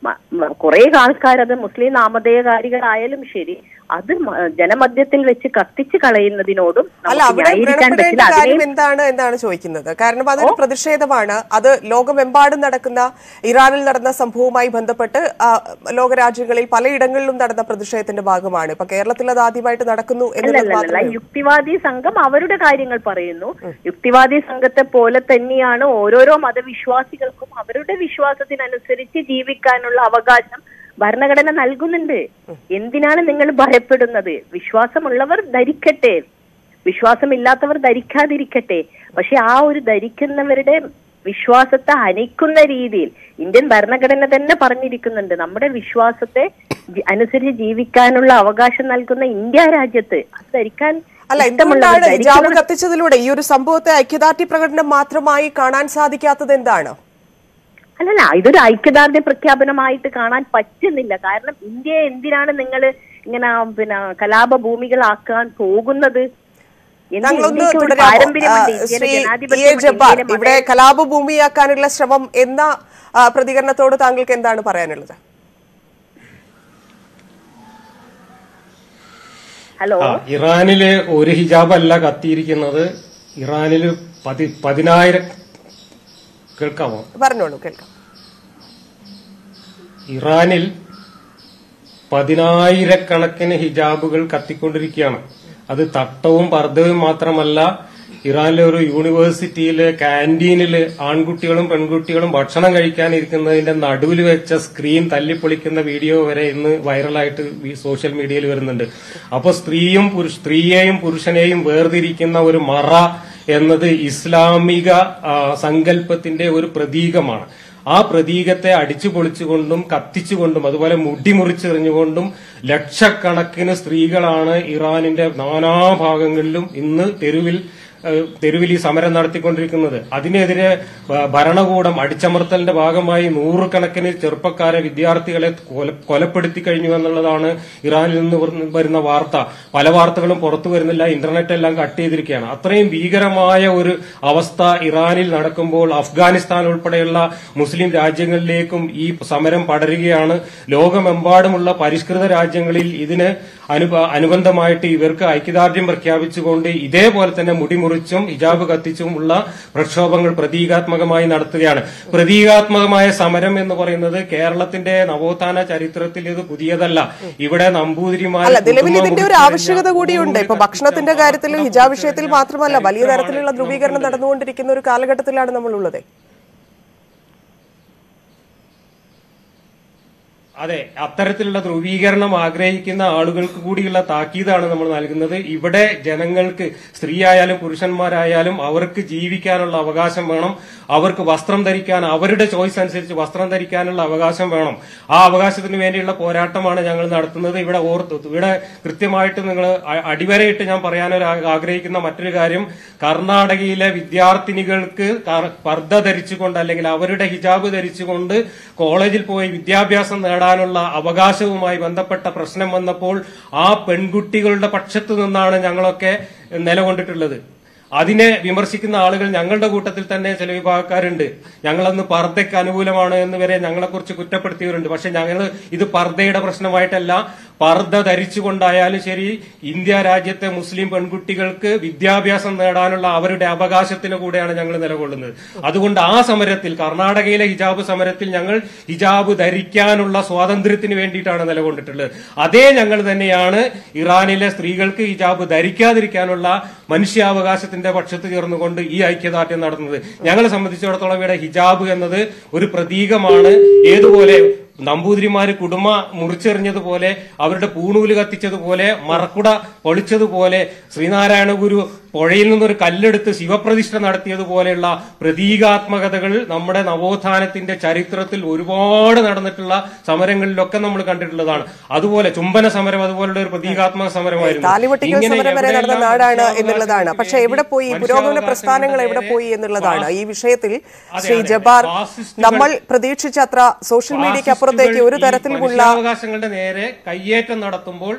കുറെ ആൾക്കാർ അത് മുസ്ലിം നാമധേയകാരികളായാലും ശരി അത് മ- ജനമധ്യത്തിൽ വെച്ച് കത്തിച്ചു കളയുന്നതിനോടും അല്ല നമുക്ക് അവിടെ ന്യായീകരിക്കാൻ വ്രണപ്പെടേണ്ട പറ്റില്ല കാര്യം അതിനെ എന്താണ് എന്നാണ് ചോദിക്കുന്നത് കാരണം അതൊരു പ്രതിഷേധമാണ് അത് ലോകമെമ്പാടും നടക്കുന്ന ഇറാനിൽ നടന്ന സംഭവവുമായി ബന്ധപ്പെട്ട് ആ, ലോകരാജ്യങ്ങളിൽ പലയിടങ്ങളിലും നടന്ന പ്രതിഷേധത്തിന്റെ ഭാഗമാണ് ഇപ്പൊ കേരളത്തിൽ അത് ആദ്യമായിട്ട് നടക്കുന്നു എന്നുള്ളത് അല്ലല്ല മാത്രമേ യുക്തിവാദി സംഘം അവരുടെ കാര്യങ്ങൾ പറയുന്നു യുക്തിവാദി സംഘത്തെ പോലെ തന്നെയാണ് ഓരോരോ മതവിശ്വാസികൾക്കും അവരുടെ വിശ്വാസത്തിനനുസരിച്ച് ജീവിക്കാനുള്ള അവകാശം ഭരണഘടന നൽകുന്നുണ്ട് എന്തിനാണ് നിങ്ങൾ ഭയപ്പെടുന്നത് വിശ്വാസമുള്ളവർ ധരിക്കട്ടെ വിശ്വാസമില്ലാത്തവർ ധരിക്കാതിരിക്കട്ടെ പക്ഷെ ആ ഒരു ധരിക്കുന്നവരുടെ വിശ്വാസത്തെ ഹനിക്കുന്ന രീതിയിൽ ഇന്ത്യൻ ഭരണഘടന തന്നെ പറഞ്ഞിരിക്കുന്നുണ്ട് നമ്മുടെ വിശ്വാസത്തെ ജി- അനുസരിച്ച് ജീവിക്കാനുള്ള അവകാശം നൽകുന്ന ഇന്ത്യ രാജ്യത്ത് അത് ധരിക്കാൻ അല്ല ഇഷ്ടമുള്ളവർ എന്തുകൊണ്ടാണ് ഹിജാബ് ധരിക്കുന്നവർ- കത്തിച്ചതിലൂടെ ഈ ഒരു സംഭവത്തെ ഐക്യദാർഢ്യ പ്രകടനം മാത്രമായി കാണാൻ സാധിക്കാത്തത് എന്താണ് അല്ലല്ല ഇതൊരു ഐക്യദാർഢ്യ പ്രഖ്യാപനമായിട്ട് കാണാൻ പറ്റുന്നില്ല കാരണം ഇന്ത്യയെ എന്തിനാണ് നിങ്ങൾ ഇങ്ങനെ പിന്നെ കലാപ ഭൂമികളാക്കാൻ പോകുന്നത് എന്ത് താങ്കളൊന്ന് ഇന്ത്യക്ക് ഒരു തുടരാമോ പാരമ്പര്യമുണ്ട് ആ, ഇന്ത്യയിലെ ശ്രീ ഇ എ ജനാധിപത്യമുണ്ട്, ജബ്ബാർ ഇന്ത്യയിലെ ഇവിടെ മത- കലാപഭൂമിയാക്കാനുള്ള ശ്രമം എന്ന ആ, പ്രതികരണത്തോട് താങ്കൾക്ക് എന്താണ് പറയാനുള്ളത് ഹലോ ആ, ഇറാനില് ഒരു ഹിജാബ് അല്ല കത്തിയിരിക്കുന്നത് ഇറാനില് പതി പതിനായിരം കേൾക്കാമോ പറഞ്ഞോളൂ കേൾക്കാം ഇറാനിൽ പതിനായിരക്കണക്കിന് ഹിജാബുകൾ കത്തിക്കൊണ്ടിരിക്കുകയാണ് അത് തട്ടവും പർദ്ദവും മാത്രമല്ല ഇറാനിലെ ഒരു യൂണിവേഴ്സിറ്റിയിലെ ക്യാൻറ്റീനിൽ ആൺകുട്ടികളും പെൺകുട്ടികളും ഭക്ഷണം കഴിക്കാനിരിക്കുന്നതിന്റെ നടുവിൽ വെച്ച സ്ക്രീൻ തല്ലിപ്പൊളിക്കുന്ന വീഡിയോ വരെ ഇന്ന് വൈറലായിട്ട് ഈ സോഷ്യൽ മീഡിയയിൽ വരുന്നുണ്ട് അപ്പോൾ സ്ത്രീയും പുരുഷ സ്ത്രീയെയും പുരുഷനെയും വേർതിരിക്കുന്ന ഒരു മറ എന്നത് ഇസ്ലാമിക ആ, സങ്കല്പത്തിന്റെ ഒരു പ്രതീകമാണ് ആ പ്രതീകത്തെ അടിച്ചു പൊളിച്ചുകൊണ്ടും കത്തിച്ചുകൊണ്ടും അതുപോലെ മുടിമുറിച്ചെറിഞ്ഞുകൊണ്ടും ലക്ഷക്കണക്കിന് സ്ത്രീകളാണ് ഇറാനിന്റെ നാനാഭാഗങ്ങളിലും ഇന്ന് തെരുവിൽ ഏഹ്, തെരുവിൽ ഈ സമരം നടത്തിക്കൊണ്ടിരിക്കുന്നത് അതിനെതിരെ ഭ- ഭരണകൂടം അടിച്ചമർത്തലിന്റെ ഭാഗമായി നൂറുകണക്കിന് ചെറുപ്പക്കാരെ വിദ്യാർത്ഥികളെ കൊല- കൊലപ്പെടുത്തി കഴിഞ്ഞു എന്നുള്ളതാണ് ഇറാനിൽ നിന്ന് വർ- വരുന്ന വാർത്ത പല വാർത്തകളും പുറത്തു വരുന്നില്ല ഇന്റർനെറ്റ് എല്ലാം കട്ട് ചെയ്തിരിക്കുകയാണ് അത്രയും ഭീകരമായ ഒരു അവസ്ഥ ഇറാനിൽ നടക്കുമ്പോൾ അഫ്ഗാനിസ്ഥാൻ ഉൾപ്പെടെയുള്ള മുസ്ലിം രാജ്യങ്ങളിലേക്കും ഈ സമരം പടരുകയാണ് ലോകമെമ്പാടുമുള്ള പരിഷ്കൃത രാജ്യങ്ങളിൽ ഇതിന് അനുബ- അനുബന്ധമായിട്ട് ഇവർക്ക് ഐക്യദാർഢ്യം പ്രഖ്യാപിച്ചുകൊണ്ട് ഇതേപോലെ തന്നെ മുടിമുറിച്ചും ഹിജാബ് കത്തിച്ചും ഉള്ള പ്രക്ഷോഭങ്ങൾ പ്രതീകാത്മകമായി നടത്തുകയാണ് പ്രതീകാത്മകമായ സമരം എന്ന് പറയുന്നത് കേരളത്തിന്റെ നവോത്ഥാന ചരിത്രത്തിൽ ഇത് പുതിയതല്ല ഇവിടെ നമ്പൂതിരിമാർ അല്ല നിലവിൽ കുടുംബം ഇതിന്റെ ഒരു മുറിച്ച് ആവശ്യകത കഴിഞ്ഞാൽ കൂടിയുണ്ട് ഇപ്പൊ ഭക്ഷണത്തിന്റെ കാര്യത്തിൽ ഹിജാബ് വിഷയത്തിൽ മാത്രമല്ല വലിയ തരത്തിലുള്ള ധ്രുവീകരണം നടന്നുകൊണ്ടിരിക്കുന്ന ഒരു കാലഘട്ടത്തിലാണ് നമ്മളുള്ളത് അതെ അത്തരത്തിലുള്ള ധ്രുവീകരണം ആഗ്രഹിക്കുന്ന ആളുകൾക്ക് കൂടിയുള്ള താക്കീതാണ് നമ്മൾ നൽകുന്നത് ഇവിടെ ജനങ്ങൾക്ക് സ്ത്രീയായാലും പുരുഷന്മാരായാലും അവർക്ക് ജീവിക്കാനുള്ള അവകാശം വേണം അവർക്ക് വസ്ത്രം ധരിക്കാൻ അവരുടെ ചോയ്സ് അനുസരിച്ച് വസ്ത്രം ധരിക്കാനുള്ള അവകാശം വേണം ആ അവകാശത്തിന് വേണ്ടിയുള്ള പോരാട്ടമാണ് ഞങ്ങൾ നടത്തുന്നത് ഇവിടെ ഓർത്ത് ഇവിടെ കൃത്യമായിട്ട് നിങ്ങൾ അടിവരയിട്ട് ഞാൻ പറയാനൊരു ആ- ആഗ്രഹിക്കുന്ന മറ്റൊരു കാര്യം കർണാടകയിലെ വിദ്യാർത്ഥിനികൾക്ക് കർ- പർദ്ദ ധരിച്ചുകൊണ്ട് അല്ലെങ്കിൽ അവരുടെ ഹിജാബ് ധരിച്ചുകൊണ്ട് കോളേജിൽ പോയി വിദ്യാഭ്യാസം നേടാനുള്ള അവകാശവുമായി ബന്ധപ്പെട്ട പ്രശ്നം വന്നപ്പോൾ ആ പെൺകുട്ടികളുടെ പക്ഷത്തു നിന്നാണ് ഞങ്ങളൊക്കെ നിലകൊണ്ടിട്ടുള്ളത് അതിനെ വിമർശിക്കുന്ന ആളുകൾ ഞങ്ങളുടെ കൂട്ടത്തിൽ തന്നെ ചില വിഭാഗക്കാരുണ്ട് ഞങ്ങളന്ന് പർദ്ദയ്ക്ക് അനുകൂലമാണ് എന്ന് വരെ ഞങ്ങളെക്കുറിച്ച് കുറ്റപ്പെടുത്തിയവരുണ്ട് പക്ഷെ ഞങ്ങൾ ഇത് പർദ്ദയുടെ പ്രശ്നമായിട്ടല്ല പർദ്ദ ധരിച്ചുകൊണ്ടായാലും ശരി ഇന്ത്യ രാജ്യത്തെ മുസ്ലിം പെൺകുട്ടികൾക്ക് വിദ്യാഭ്യാസം നേടാനുള്ള അവരുടെ അവകാശത്തിന് കൂടെയാണ് ഞങ്ങൾ നിലകൊള്ളുന്നത് അതുകൊണ്ട് ആ സമരത്തിൽ കർണാടകയിലെ ഹിജാബ് സമരത്തിൽ ഞങ്ങൾ ഹിജാബ് ധരിക്കാനുള്ള സ്വാതന്ത്ര്യത്തിന് വേണ്ടിയിട്ടാണ് നിലകൊണ്ടിട്ടുള്ളത് അതേ ഞങ്ങൾ തന്നെയാണ് ഇറാനിലെ സ്ത്രീകൾക്ക് ഹിജാബ് ധരിക്കാതിരിക്കാനുള്ള മനുഷ്യാവകാശത്തിന്റെ പക്ഷത്ത് ചേർന്നുകൊണ്ട് ഈ ഐക്യദാർഢ്യം നടത്തുന്നത് ഞങ്ങളെ സംബന്ധിച്ചിടത്തോളം ഇവിടെ ഹിജാബ് എന്നത് ഒരു പ്രതീകമാണ് ഏതുപോലെ നമ്പൂതിരിമാര് കുടുംബ മുറിച്ചെറിഞ്ഞതുപോലെ അവരുടെ പൂണൂല് കത്തിച്ചതുപോലെ മറക്കുട പൊളിച്ചതുപോലെ ശ്രീനാരായണ ഗുരു പുഴയിൽ നിന്നൊരു കല്ലെടുത്ത് ശിവപ്രതിഷ്ഠ നടത്തിയതുപോലെയുള്ള പ്രതീകാത്മകതകൾ നമ്മുടെ നവോത്ഥാനത്തിന്റെ ചരിത്രത്തിൽ ഒരുപാട് നടന്നിട്ടുള്ള സമരങ്ങളിലൊക്കെ നമ്മൾ കണ്ടിട്ടുള്ളതാണ് അതുപോലെ ചുംബന സമരം അതുപോലുള്ള ഒരു പ്രതീകാത്മക സമരമായിരുന്നു താലിവെട്ടിക്കൽ ഇങ്ങനെ സമരം വരെ നടന്ന എവിടെയെല്ലാം നാടാണ് മനുഷ്യാവകാശങ്ങൾക്ക് എന്നുള്ളതാണ് പക്ഷെ വേണ്ടി എവിടെ പോയി പുരോഗമന മനുഷ്യാവകാശങ്ങളുടെ പ്രസ്ഥാനങ്ങൾ എവിടെ നേരെ പോയി എന്നുള്ളതാണ് ഈ വിഷയത്തിൽ അതെ, ശ്രീ അതെ. ജബ്ബാർ ഫാസിസ്റ്റുകൾ- നമ്മൾ പ്രതീക്ഷിച്ചത്ര സോഷ്യൽ മീഡിയയ്ക്ക് അപ്പുറത്തേക്ക് ഒരു ഫാസിസ്റ്റുകൾ ഈ തരത്തിലുമുള്ള മനുഷ്യാവകാശങ്ങളുടെ നേരെ കയ്യേറ്റം നടത്തുമ്പോൾ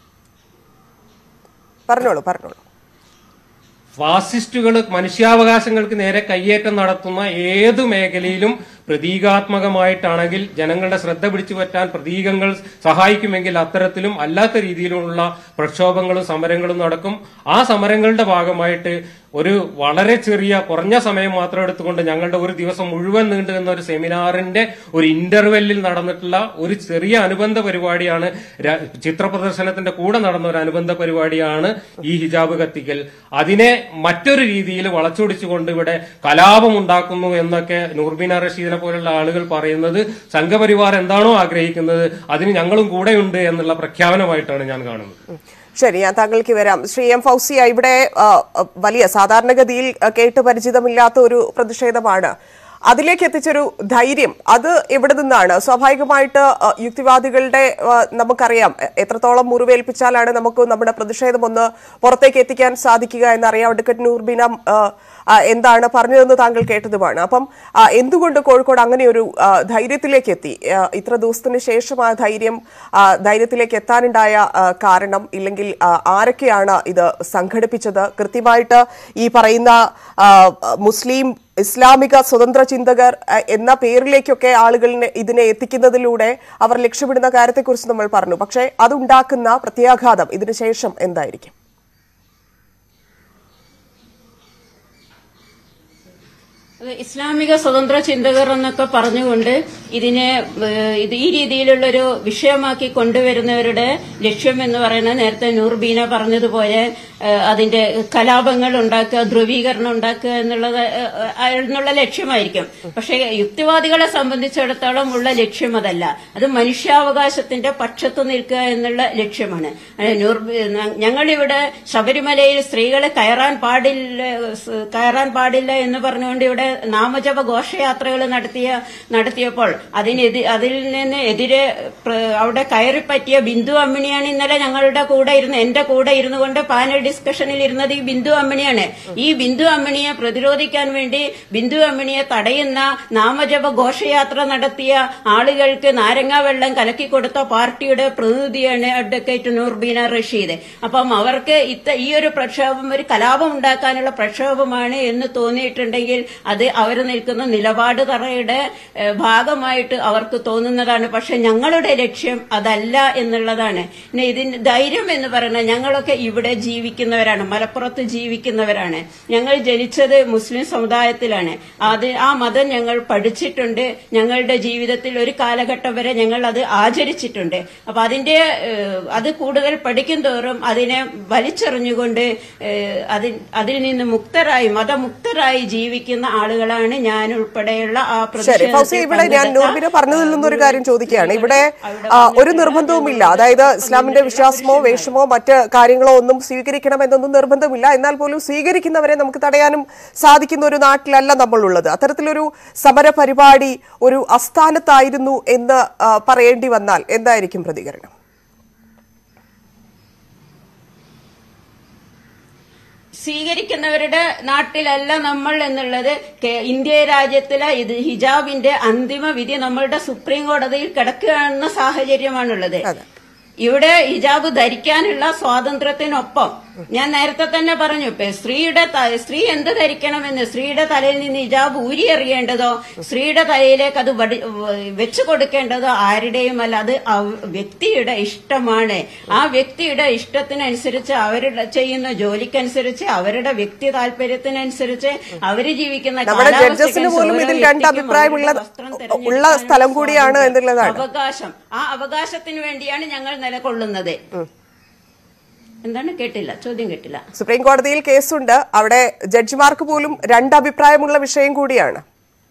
പറഞ്ഞോളൂ പറഞ്ഞോളൂ ഫാസിസ്റ്റുകൾ മനുഷ്യാവകാശങ്ങൾക്ക് നേരെ കയ്യേറ്റം നടത്തുന്ന ഏത് മേഖലയിലും പ്രതീകാത്മകമായിട്ടാണെങ്കിൽ ജനങ്ങളുടെ ശ്രദ്ധ പിടിച്ചു പറ്റാൻ പ്രതീകങ്ങൾ സഹായിക്കുമെങ്കിൽ അത്തരത്തിലും അല്ലാത്ത രീതിയിലുള്ള പ്രക്ഷോഭങ്ങളും സമരങ്ങളും നടക്കും ആ സമരങ്ങളുടെ ഭാഗമായിട്ട് ഒരു വളരെ ചെറിയ കുറഞ്ഞ സമയം മാത്രം എടുത്തുകൊണ്ട് ഞങ്ങളുടെ ഒരു ദിവസം മുഴുവൻ നീണ്ടു നിന്ന ഒരു സെമിനാറിന്റെ ഒരു ഇന്റർവെല്ലിൽ നടന്നിട്ടുള്ള ഒരു ചെറിയ അനുബന്ധ പരിപാടിയാണ് ര- ചിത്ര പ്രദർശനത്തിന്റെ കൂടെ നടന്ന ഒരു അനുബന്ധ പരിപാടിയാണ് ഈ ഹിജാബ് കത്തിക്കൽ അതിനെ മറ്റൊരു രീതിയിൽ വളച്ചൊടിച്ചുകൊണ്ട് ഇവിടെ കലാപം ഉണ്ടാക്കുന്നു എന്നൊക്കെ നൂർബീന റഷീദിനെ പോലുള്ള ആളുകൾ പറയുന്നത് സംഘപരിവാർ എന്താണോ ആഗ്രഹിക്കുന്നത് അതിന് ഞങ്ങളും കൂടെയുണ്ട് എന്നുള്ള പ്രഖ്യാപനമായിട്ടാണ് ഞാൻ കാണുന്നത് ശരി ഞാൻ താങ്കൾക്ക് വരാം ശ്രീ എം ഫൗസിയ ഇവിടെ ആ, ആ, വലിയ സാധാരണഗതിയിൽ ആ, കേട്ട് പരിചിതമില്ലാത്ത ഒരു പ്രതിഷേധമാണ് അതിലേക്ക് എത്തിച്ചൊരു ധൈര്യം അത് എവിടെ നിന്നാണ് സ്വാഭാവികമായിട്ട് ആ, യുക്തിവാദികളുടെ ആ, നമുക്കറിയാം എ- എത്രത്തോളം മുറിവേൽപ്പിച്ചാലാണ് നമുക്ക് നമ്മുടെ പ്രതിഷേധം ഒന്ന് പുറത്തേക്ക് എത്തിക്കാൻ സാധിക്കുക എന്നറിയാം അഡ്വക്കറ്റ് നൂർബിന ആ, ആ, എന്താണ് പറഞ്ഞതെന്ന് താങ്കൾ കേട്ടതുമാണ് അപ്പം ആ, എന്തുകൊണ്ട് കോഴിക്കോട് അങ്ങനെ ഒരു ആ, ധൈര്യത്തിലേക്ക് എത്തി ആ, ഇത്ര ദിവസത്തിന് ശേഷം ആ ധൈര്യം ആ, ധൈര്യത്തിലേക്ക് എത്താനുണ്ടായ ആ, കാരണം ഇല്ലെങ്കിൽ ആ, ആരൊക്കെയാണ് ഇത് സംഘടിപ്പിച്ചത് കൃത്യമായിട്ട് ഈ പറയുന്ന ആ, മുസ്ലിം ഇസ്ലാമിക സ്വതന്ത്ര ചിന്തകർ ആ, എന്ന പേരിലേക്കൊക്കെ ആളുകളിനെ ഇതിനെ എത്തിക്കുന്നതിലൂടെ അവർ ലക്ഷ്യമിടുന്ന കാര്യത്തെക്കുറിച്ച് നമ്മൾ പറഞ്ഞു പക്ഷേ അതുണ്ടാക്കുന്ന പ്രത്യാഘാതം ഇതിനു ശേഷം എന്തായിരിക്കും അത് ഇസ്ലാമിക സ്വതന്ത്ര ചിന്തകർ എന്നൊക്കെ പറഞ്ഞുകൊണ്ട് ഇതിനെ ഏഹ്, ഇത് ഈ രീതിയിലുള്ളൊരു വിഷയമാക്കി കൊണ്ടുവരുന്നവരുടെ ലക്ഷ്യം എന്ന് പറയുന്നത് നേരത്തെ നൂർബീന പറഞ്ഞതുപോലെ ഏഹ്, അതിന്റെ കലാപങ്ങൾ ഉണ്ടാക്കുക ധ്രുവീകരണം ഉണ്ടാക്കുക എന്നുള്ളത് ഏഹ്, ഏഹ്, എന്നുള്ള ലക്ഷ്യമായിരിക്കും പക്ഷേ യുക്തിവാദികളെ സംബന്ധിച്ചിടത്തോളം ഉള്ള ലക്ഷ്യം അതല്ല അത് മനുഷ്യാവകാശത്തിന്റെ പക്ഷത്ത് നിൽക്കുക എന്നുള്ള ലക്ഷ്യമാണ് ഏഹ്, നൂർ- ഞങ്ങളിവിടെ ശബരിമലയിൽ സ്ത്രീകളെ കയറാൻ പാടില്ല സ് കയറാൻ പാടില്ല എന്ന് പറഞ്ഞുകൊണ്ട് ഇവിടെ നാമജപ ഘോഷയാത്രകൾ നടത്തിയ നടത്തിയപ്പോൾ അതിനെതി അതിൽ നിന്ന് എതിരെ പ്ര- അവിടെ കയറി പറ്റിയ ബിന്ദു അമ്മിണിയാണ് ഇന്നലെ ഞങ്ങളുടെ കൂടെ ഇരുന്ന് എന്റെ കൂടെ ഇരുന്നു കൊണ്ട് പാനൽ ഡിസ്കഷനിൽ ഇരുന്നത് ഈ ബിന്ദു അമ്മിണിയാണ് ഈ ബിന്ദു അമ്മിണിയെ പ്രതിരോധിക്കാൻ വേണ്ടി ബിന്ദു അമ്മിണിയെ തടയുന്ന നാമജപ ഘോഷയാത്ര നടത്തിയ ആളുകൾക്ക് നാരങ്ങ വെള്ളം കലക്കി കൊടുത്ത പാർട്ടിയുടെ പ്രതിനിധിയാണ് അഡ്വക്കേറ്റ് നൂർബീന റഷീദ് അപ്പം അവർക്ക് ഇത്ത ഈ ഒരു പ്രക്ഷോഭം ഒരു കലാപം ഉണ്ടാക്കാനുള്ള പ്രക്ഷോഭമാണ് എന്ന് തോന്നിയിട്ടുണ്ടെങ്കിൽ അത് അവർ നിൽക്കുന്ന നിലപാട് തറയുടെ ഏഹ്, ഭാഗമായിട്ട് അവർക്ക് തോന്നുന്നതാണ് പക്ഷെ ഞങ്ങളുടെ ലക്ഷ്യം അതല്ല എന്നുള്ളതാണ് പിന്നെ ഇതിന് ധൈര്യം എന്ന് പറയുന്നത് ഞങ്ങളൊക്കെ ഇവിടെ ജീവിക്കുന്നവരാണ് മലപ്പുറത്ത് ജീവിക്കുന്നവരാണ് ഞങ്ങൾ ജനിച്ചത് മുസ്ലിം സമുദായത്തിലാണ് അത് ആ മതം ഞങ്ങൾ പഠിച്ചിട്ടുണ്ട് ഞങ്ങളുടെ ജീവിതത്തിൽ ഒരു കാലഘട്ടം വരെ ഞങ്ങൾ അത് ആചരിച്ചിട്ടുണ്ട് അപ്പൊ അതിന്റെ ഏഹ്, അത് കൂടുതൽ പഠിക്കും തോറും അതിനെ വലിച്ചെറിഞ്ഞുകൊണ്ട് ഏഹ്, അതിൽ അതിൽ നിന്ന് മുക്തരായി മതമുക്തരായി ജീവിക്കുന്ന ആളുകളാണ് ഞാൻ ഉൾപ്പെടെയുള്ള ആ ശരി പ്രതിഷേധത്തിൽ ഫൗസി ഇവിടെ ഞാൻ പങ്കെടുത്ത, നൂർബിന പറഞ്ഞതിൽ നിന്നൊരു കാര്യം ചോദിക്കുകയാണ് ഇവിടെ അവിടെ ആ, ഒരു നിർബന്ധവുമില്ല അതായത് ഇസ്ലാമിന്റെ വിശ്വാസമോ വേഷമോ മറ്റ് കാര്യങ്ങളോ ഒന്നും സ്വീകരിക്കണമെന്നൊന്നും നിർബന്ധമില്ല എന്നാൽ പോലും സ്വീകരിക്കുന്നവരെ നമുക്ക് തടയാനും സാധിക്കുന്ന ഒരു നാട്ടിലല്ല നമ്മളുള്ളത് അത്തരത്തിലൊരു സമര പരിപാടി ഒരു അസ്ഥാനത്തായിരുന്നു എന്ന് ആ, പറയേണ്ടി വന്നാൽ എന്തായിരിക്കും പ്രതികരണം സ്വീകരിക്കുന്നവരുടെ നാട്ടിലല്ല നമ്മൾ എന്നുള്ളത് കേ- ഇന്ത്യ രാജ്യത്തിലെ ഇത് ഹിജാബിന്റെ അന്തിമ വിധി നമ്മളുടെ സുപ്രീം കോടതിയിൽ കിടക്കുകയാണെന്ന സാഹചര്യമാണുള്ളത് അതെ. ഇവിടെ ഹിജാബ് ധരിക്കാനുള്ള സ്വാതന്ത്ര്യത്തിനൊപ്പം ഞാൻ നേരത്തെ തന്നെ പറഞ്ഞു ഇപ്പൊ സ്ത്രീയുടെ ത- സ്ത്രീ എന്ത് ധരിക്കണമെന്ന് സ്ത്രീയുടെ തലയിൽ നിന്ന് ഹിജാബ് ഊരിയെറിയേണ്ടതോ സ്ത്രീയുടെ തലയിലേക്ക് അത് വടി- വ- വെച്ചു കൊടുക്കേണ്ടതോ ആരുടെയും അല്ല അത് അവ- വ്യക്തിയുടെ ഇഷ്ടമാണ് ആ വ്യക്തിയുടെ ഇഷ്ടത്തിനനുസരിച്ച് അവരുടെ ചെയ്യുന്ന ജോലിക്കനുസരിച്ച് അവരുടെ വ്യക്തി താല്പര്യത്തിനനുസരിച്ച് അവര് ജീവിക്കുന്ന നമ്മുടെ കാലാവസ്ഥയ്ക്കനുസരിച്ച് ജഡ്ജസിന് പോലും ഓരോ ഇതിൽ രണ്ട് വ്യക്തിക്കും അഭിപ്രായമുള്ള അവരുടെ വസ്ത്രം ഉള്ള തിരഞ്ഞെടുക്കാനുള്ള സ്ഥലം കൂടിയാണ് സ്വാതന്ത്ര്യം, എന്നുള്ളതാണ് അവകാശം ആ അവകാശത്തിന് വേണ്ടിയാണ് ഞങ്ങൾ നിലകൊള്ളുന്നത് എന്താണ് കേട്ടില്ല ചോദ്യം കേട്ടില്ല സുപ്രീം കോടതിയിൽ കേസുണ്ട് അവിടെ ജഡ്ജിമാർക്ക് പോലും രണ്ട് അഭിപ്രായമുള്ള വിഷയം കൂടിയാണ്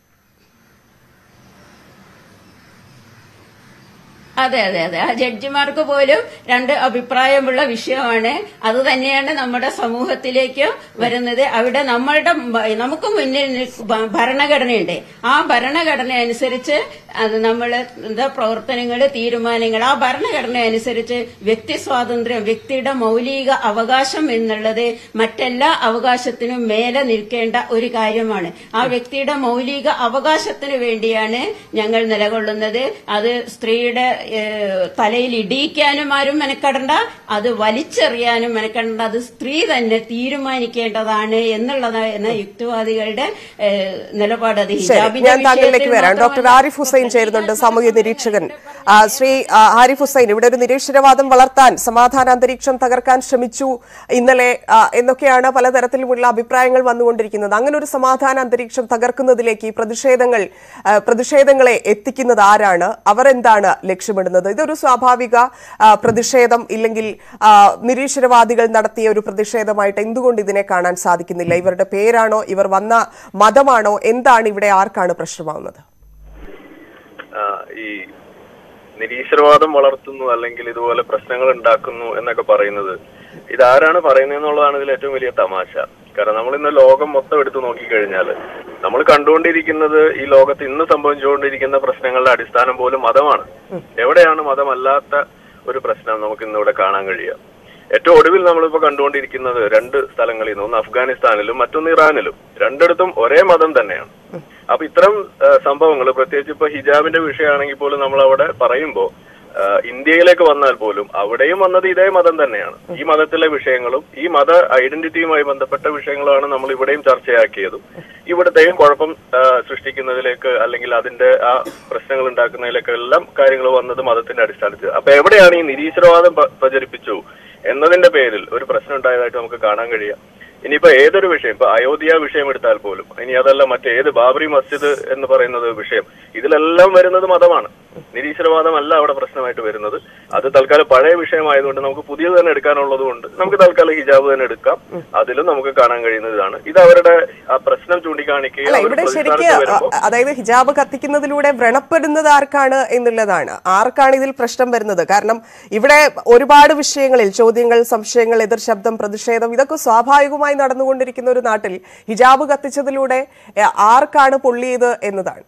അതെ അതെ അതെ ആ ജഡ്ജിമാർക്ക് പോലും രണ്ട് അഭിപ്രായമുള്ള വിഷയമാണ് അത് തന്നെയാണ് നമ്മുടെ സമൂഹത്തിലേക്ക് വരുന്നത് അവിടെ നമ്മളുടെ മ- നമുക്ക് മുന്നിൽ നിൽ- ഭ- ഭരണഘടനയുണ്ട് ആ ഭരണഘടന അനുസരിച്ച് അത് നമ്മൾ എന്താ പ്രവർത്തനങ്ങൾ തീരുമാനങ്ങൾ ആ ഭരണഘടന അനുസരിച്ച് വ്യക്തി സ്വാതന്ത്ര്യം വ്യക്തിയുടെ മൗലിക അവകാശം എന്നുള്ളത് മറ്റെല്ലാ അവകാശത്തിനും മേലെ നിൽക്കേണ്ട ഒരു കാര്യമാണ് ആ വ്യക്തിയുടെ മൗലിക അവകാശത്തിന് വേണ്ടിയാണ് ഞങ്ങൾ നിലകൊള്ളുന്നത് അത് സ്ത്രീയുടെ ഏഹ്, തലയിൽ ഇടിയിക്കാനും ആരും മെനക്കെടണ്ട അത് വലിച്ചെറിയാനും മെനക്കെടണ്ട അത് സ്ത്രീ തന്നെ തീരുമാനിക്കേണ്ടതാണ് എന്നുള്ളതാണ് യുക്തിവാദികളുടെ ഏഹ്, നിലപാട് അത് ശരി ഹിജാബിന്റെ ഞാൻ താങ്കളിലേക്ക് വിഷയത്തിൽ വരാം ഡോക്ടർ മാത്രമല്ല, ആരിഫ് ഹുസൈൻ ചേരുന്നുണ്ട് സാമൂഹ്യ നിരീക്ഷകൻ ആ, ശ്രീ ആ, ആരിഫ് ഹുസൈൻ ഇവിടെ ഒരു നിരീശ്വരവാദം വളർത്താൻ സമാധാന അന്തരീക്ഷം തകർക്കാൻ ശ്രമിച്ചു ഇന്നലെ ആ, എന്നൊക്കെയാണ് പലതരത്തിലുമുള്ള അഭിപ്രായങ്ങൾ വന്നുകൊണ്ടിരിക്കുന്നത് അങ്ങനെ ഒരു സമാധാന അന്തരീക്ഷം തകർക്കുന്നതിലേക്ക് ഈ പ്രതിഷേധങ്ങൾ ആ, പ്രതിഷേധങ്ങളെ എത്തിക്കുന്നത് ആരാണ് അവർ എന്താണ് ലക്ഷ്യമിടുന്നത് ഇതൊരു സ്വാഭാവിക ആ, പ്രതിഷേധം ഇല്ലെങ്കിൽ ആ, നിരീശ്വരവാദികൾ നടത്തിയ ഒരു പ്രതിഷേധമായിട്ട് എന്തുകൊണ്ട് ഇതിനെ കാണാൻ സാധിക്കുന്നില്ല ഇവരുടെ പേരാണോ ഇവർ വന്ന മതമാണോ എന്താണ് ഇവിടെ ആർക്കാണ് പ്രശ്നമാവുന്നത് ആ, ഈ നിരീശ്വരവാദം വളർത്തുന്നു അല്ലെങ്കിൽ ഇതുപോലെ പ്രശ്നങ്ങൾ ഉണ്ടാക്കുന്നു എന്നൊക്കെ പറയുന്നത് ഇതാരാണ് പറയുന്നത് എന്നുള്ളതാണ് ഇതിൽ ഏറ്റവും വലിയ തമാശ കാരണം നമ്മൾ ഇന്ന് ലോകം മൊത്തം എടുത്തു നോക്കിക്കഴിഞ്ഞാൽ നമ്മൾ കണ്ടുകൊണ്ടിരിക്കുന്നത് ഈ ലോകത്ത് ഇന്ന് സംഭവിച്ചുകൊണ്ടിരിക്കുന്ന പ്രശ്നങ്ങളുടെ അടിസ്ഥാനം പോലും മതമാണ് എവിടെയാണ് മതമല്ലാത്ത ഒരു പ്രശ്നം നമുക്ക് ഇന്നിവിടെ കാണാൻ കഴിയുക ഏറ്റവും ഒടുവിൽ നമ്മളിപ്പോ കണ്ടുകൊണ്ടിരിക്കുന്നത് രണ്ട് സ്ഥലങ്ങളിൽ നിന്ന് ഒന്ന് അഫ്ഗാനിസ്ഥാനിലും മറ്റൊന്ന് ഇറാനിലും രണ്ടിടത്തും ഒരേ മതം തന്നെയാണ് അപ്പൊ ഇത്തരം സംഭവങ്ങൾ പ്രത്യേകിച്ച് ഇപ്പൊ ഹിജാബിന്റെ വിഷയമാണെങ്കിൽ പോലും നമ്മൾ അവിടെ പറയുമ്പോൾ ഇന്ത്യയിലേക്ക് വന്നാൽ പോലും അവിടെയും വന്നത് ഇതേ മതം തന്നെയാണ് ഈ മതത്തിലെ വിഷയങ്ങളും ഈ മത ഐഡന്റിറ്റിയുമായി ബന്ധപ്പെട്ട വിഷയങ്ങളാണ് നമ്മൾ ഇവിടെയും ചർച്ചയാക്കിയതും ഇവിടത്തെയും കുഴപ്പം ആ, സൃഷ്ടിക്കുന്നതിലേക്ക് അല്ലെങ്കിൽ അതിന്റെ ആ പ്രശ്നങ്ങൾ ഉണ്ടാക്കുന്നതിലേക്ക് എല്ലാം കാര്യങ്ങൾ വന്നത് മതത്തിന്റെ അടിസ്ഥാനത്തിൽ അപ്പൊ എവിടെയാണ് ഈ നിരീശ്വരവാദം പ്ര- പ്രചരിപ്പിച്ചു എന്നതിന്റെ പേരിൽ ഒരു പ്രശ്നം ഉണ്ടായതായിട്ട് നമുക്ക് കാണാൻ കഴിയാം ഇനിയിപ്പോ ഏതൊരു വിഷയം ഇപ്പൊ അയോധ്യ വിഷയം എടുത്താൽ പോലും ഇനി അതല്ല മറ്റേത് ബാബറി മസ്ജിദ് എന്ന് പറയുന്നത് വിഷയം ഇതിലെല്ലാം വരുന്നത് മതമാണ് നിരീശ്വരവാദമല്ല അവിടെ പ്രശ്നമായിട്ട് വരുന്നത് അത് തൽക്കാലം പഴയ വിഷയമായതുകൊണ്ട് നമുക്ക് പുതിയത് തന്നെ എടുക്കാനുള്ളത് കൊണ്ട് നമുക്ക് തൽക്കാലം ഹിജാബ് തന്നെ എടുക്കാം അതിലും നമുക്ക് കാണാൻ കഴിയുന്നത് ഇതാണ് ഇത് അവരുടെ ആ പ്രശ്നം ചൂണ്ടിക്കാണിക്കുകയും അല്ല അവർ ഇവിടെ ശരിക്ക് പ്രതിസ്ഥാനത്ത് വരുമ്പോൾ അ- അതായത് ഹിജാബ് കത്തിക്കുന്നതിലൂടെ വ്രണപ്പെടുന്നത് ആർക്കാണ് എന്നുള്ളതാണ് ആർക്കാണ് ഇതിൽ പ്രശ്നം വരുന്നത് കാരണം ഇവിടെ ഒരുപാട് വിഷയങ്ങളിൽ ചോദ്യങ്ങൾ സംശയങ്ങൾ എതിർ ശബ്ദം പ്രതിഷേധം ഇതൊക്കെ സ്വാഭാവികമായി നടന്നുകൊണ്ടിരിക്കുന്ന ഒരു നാട്ടിൽ ഹിജാബ് കത്തിച്ചതിലൂടെ എ, ആർക്കാണ് പൊള്ളിയത് എന്നതാണ്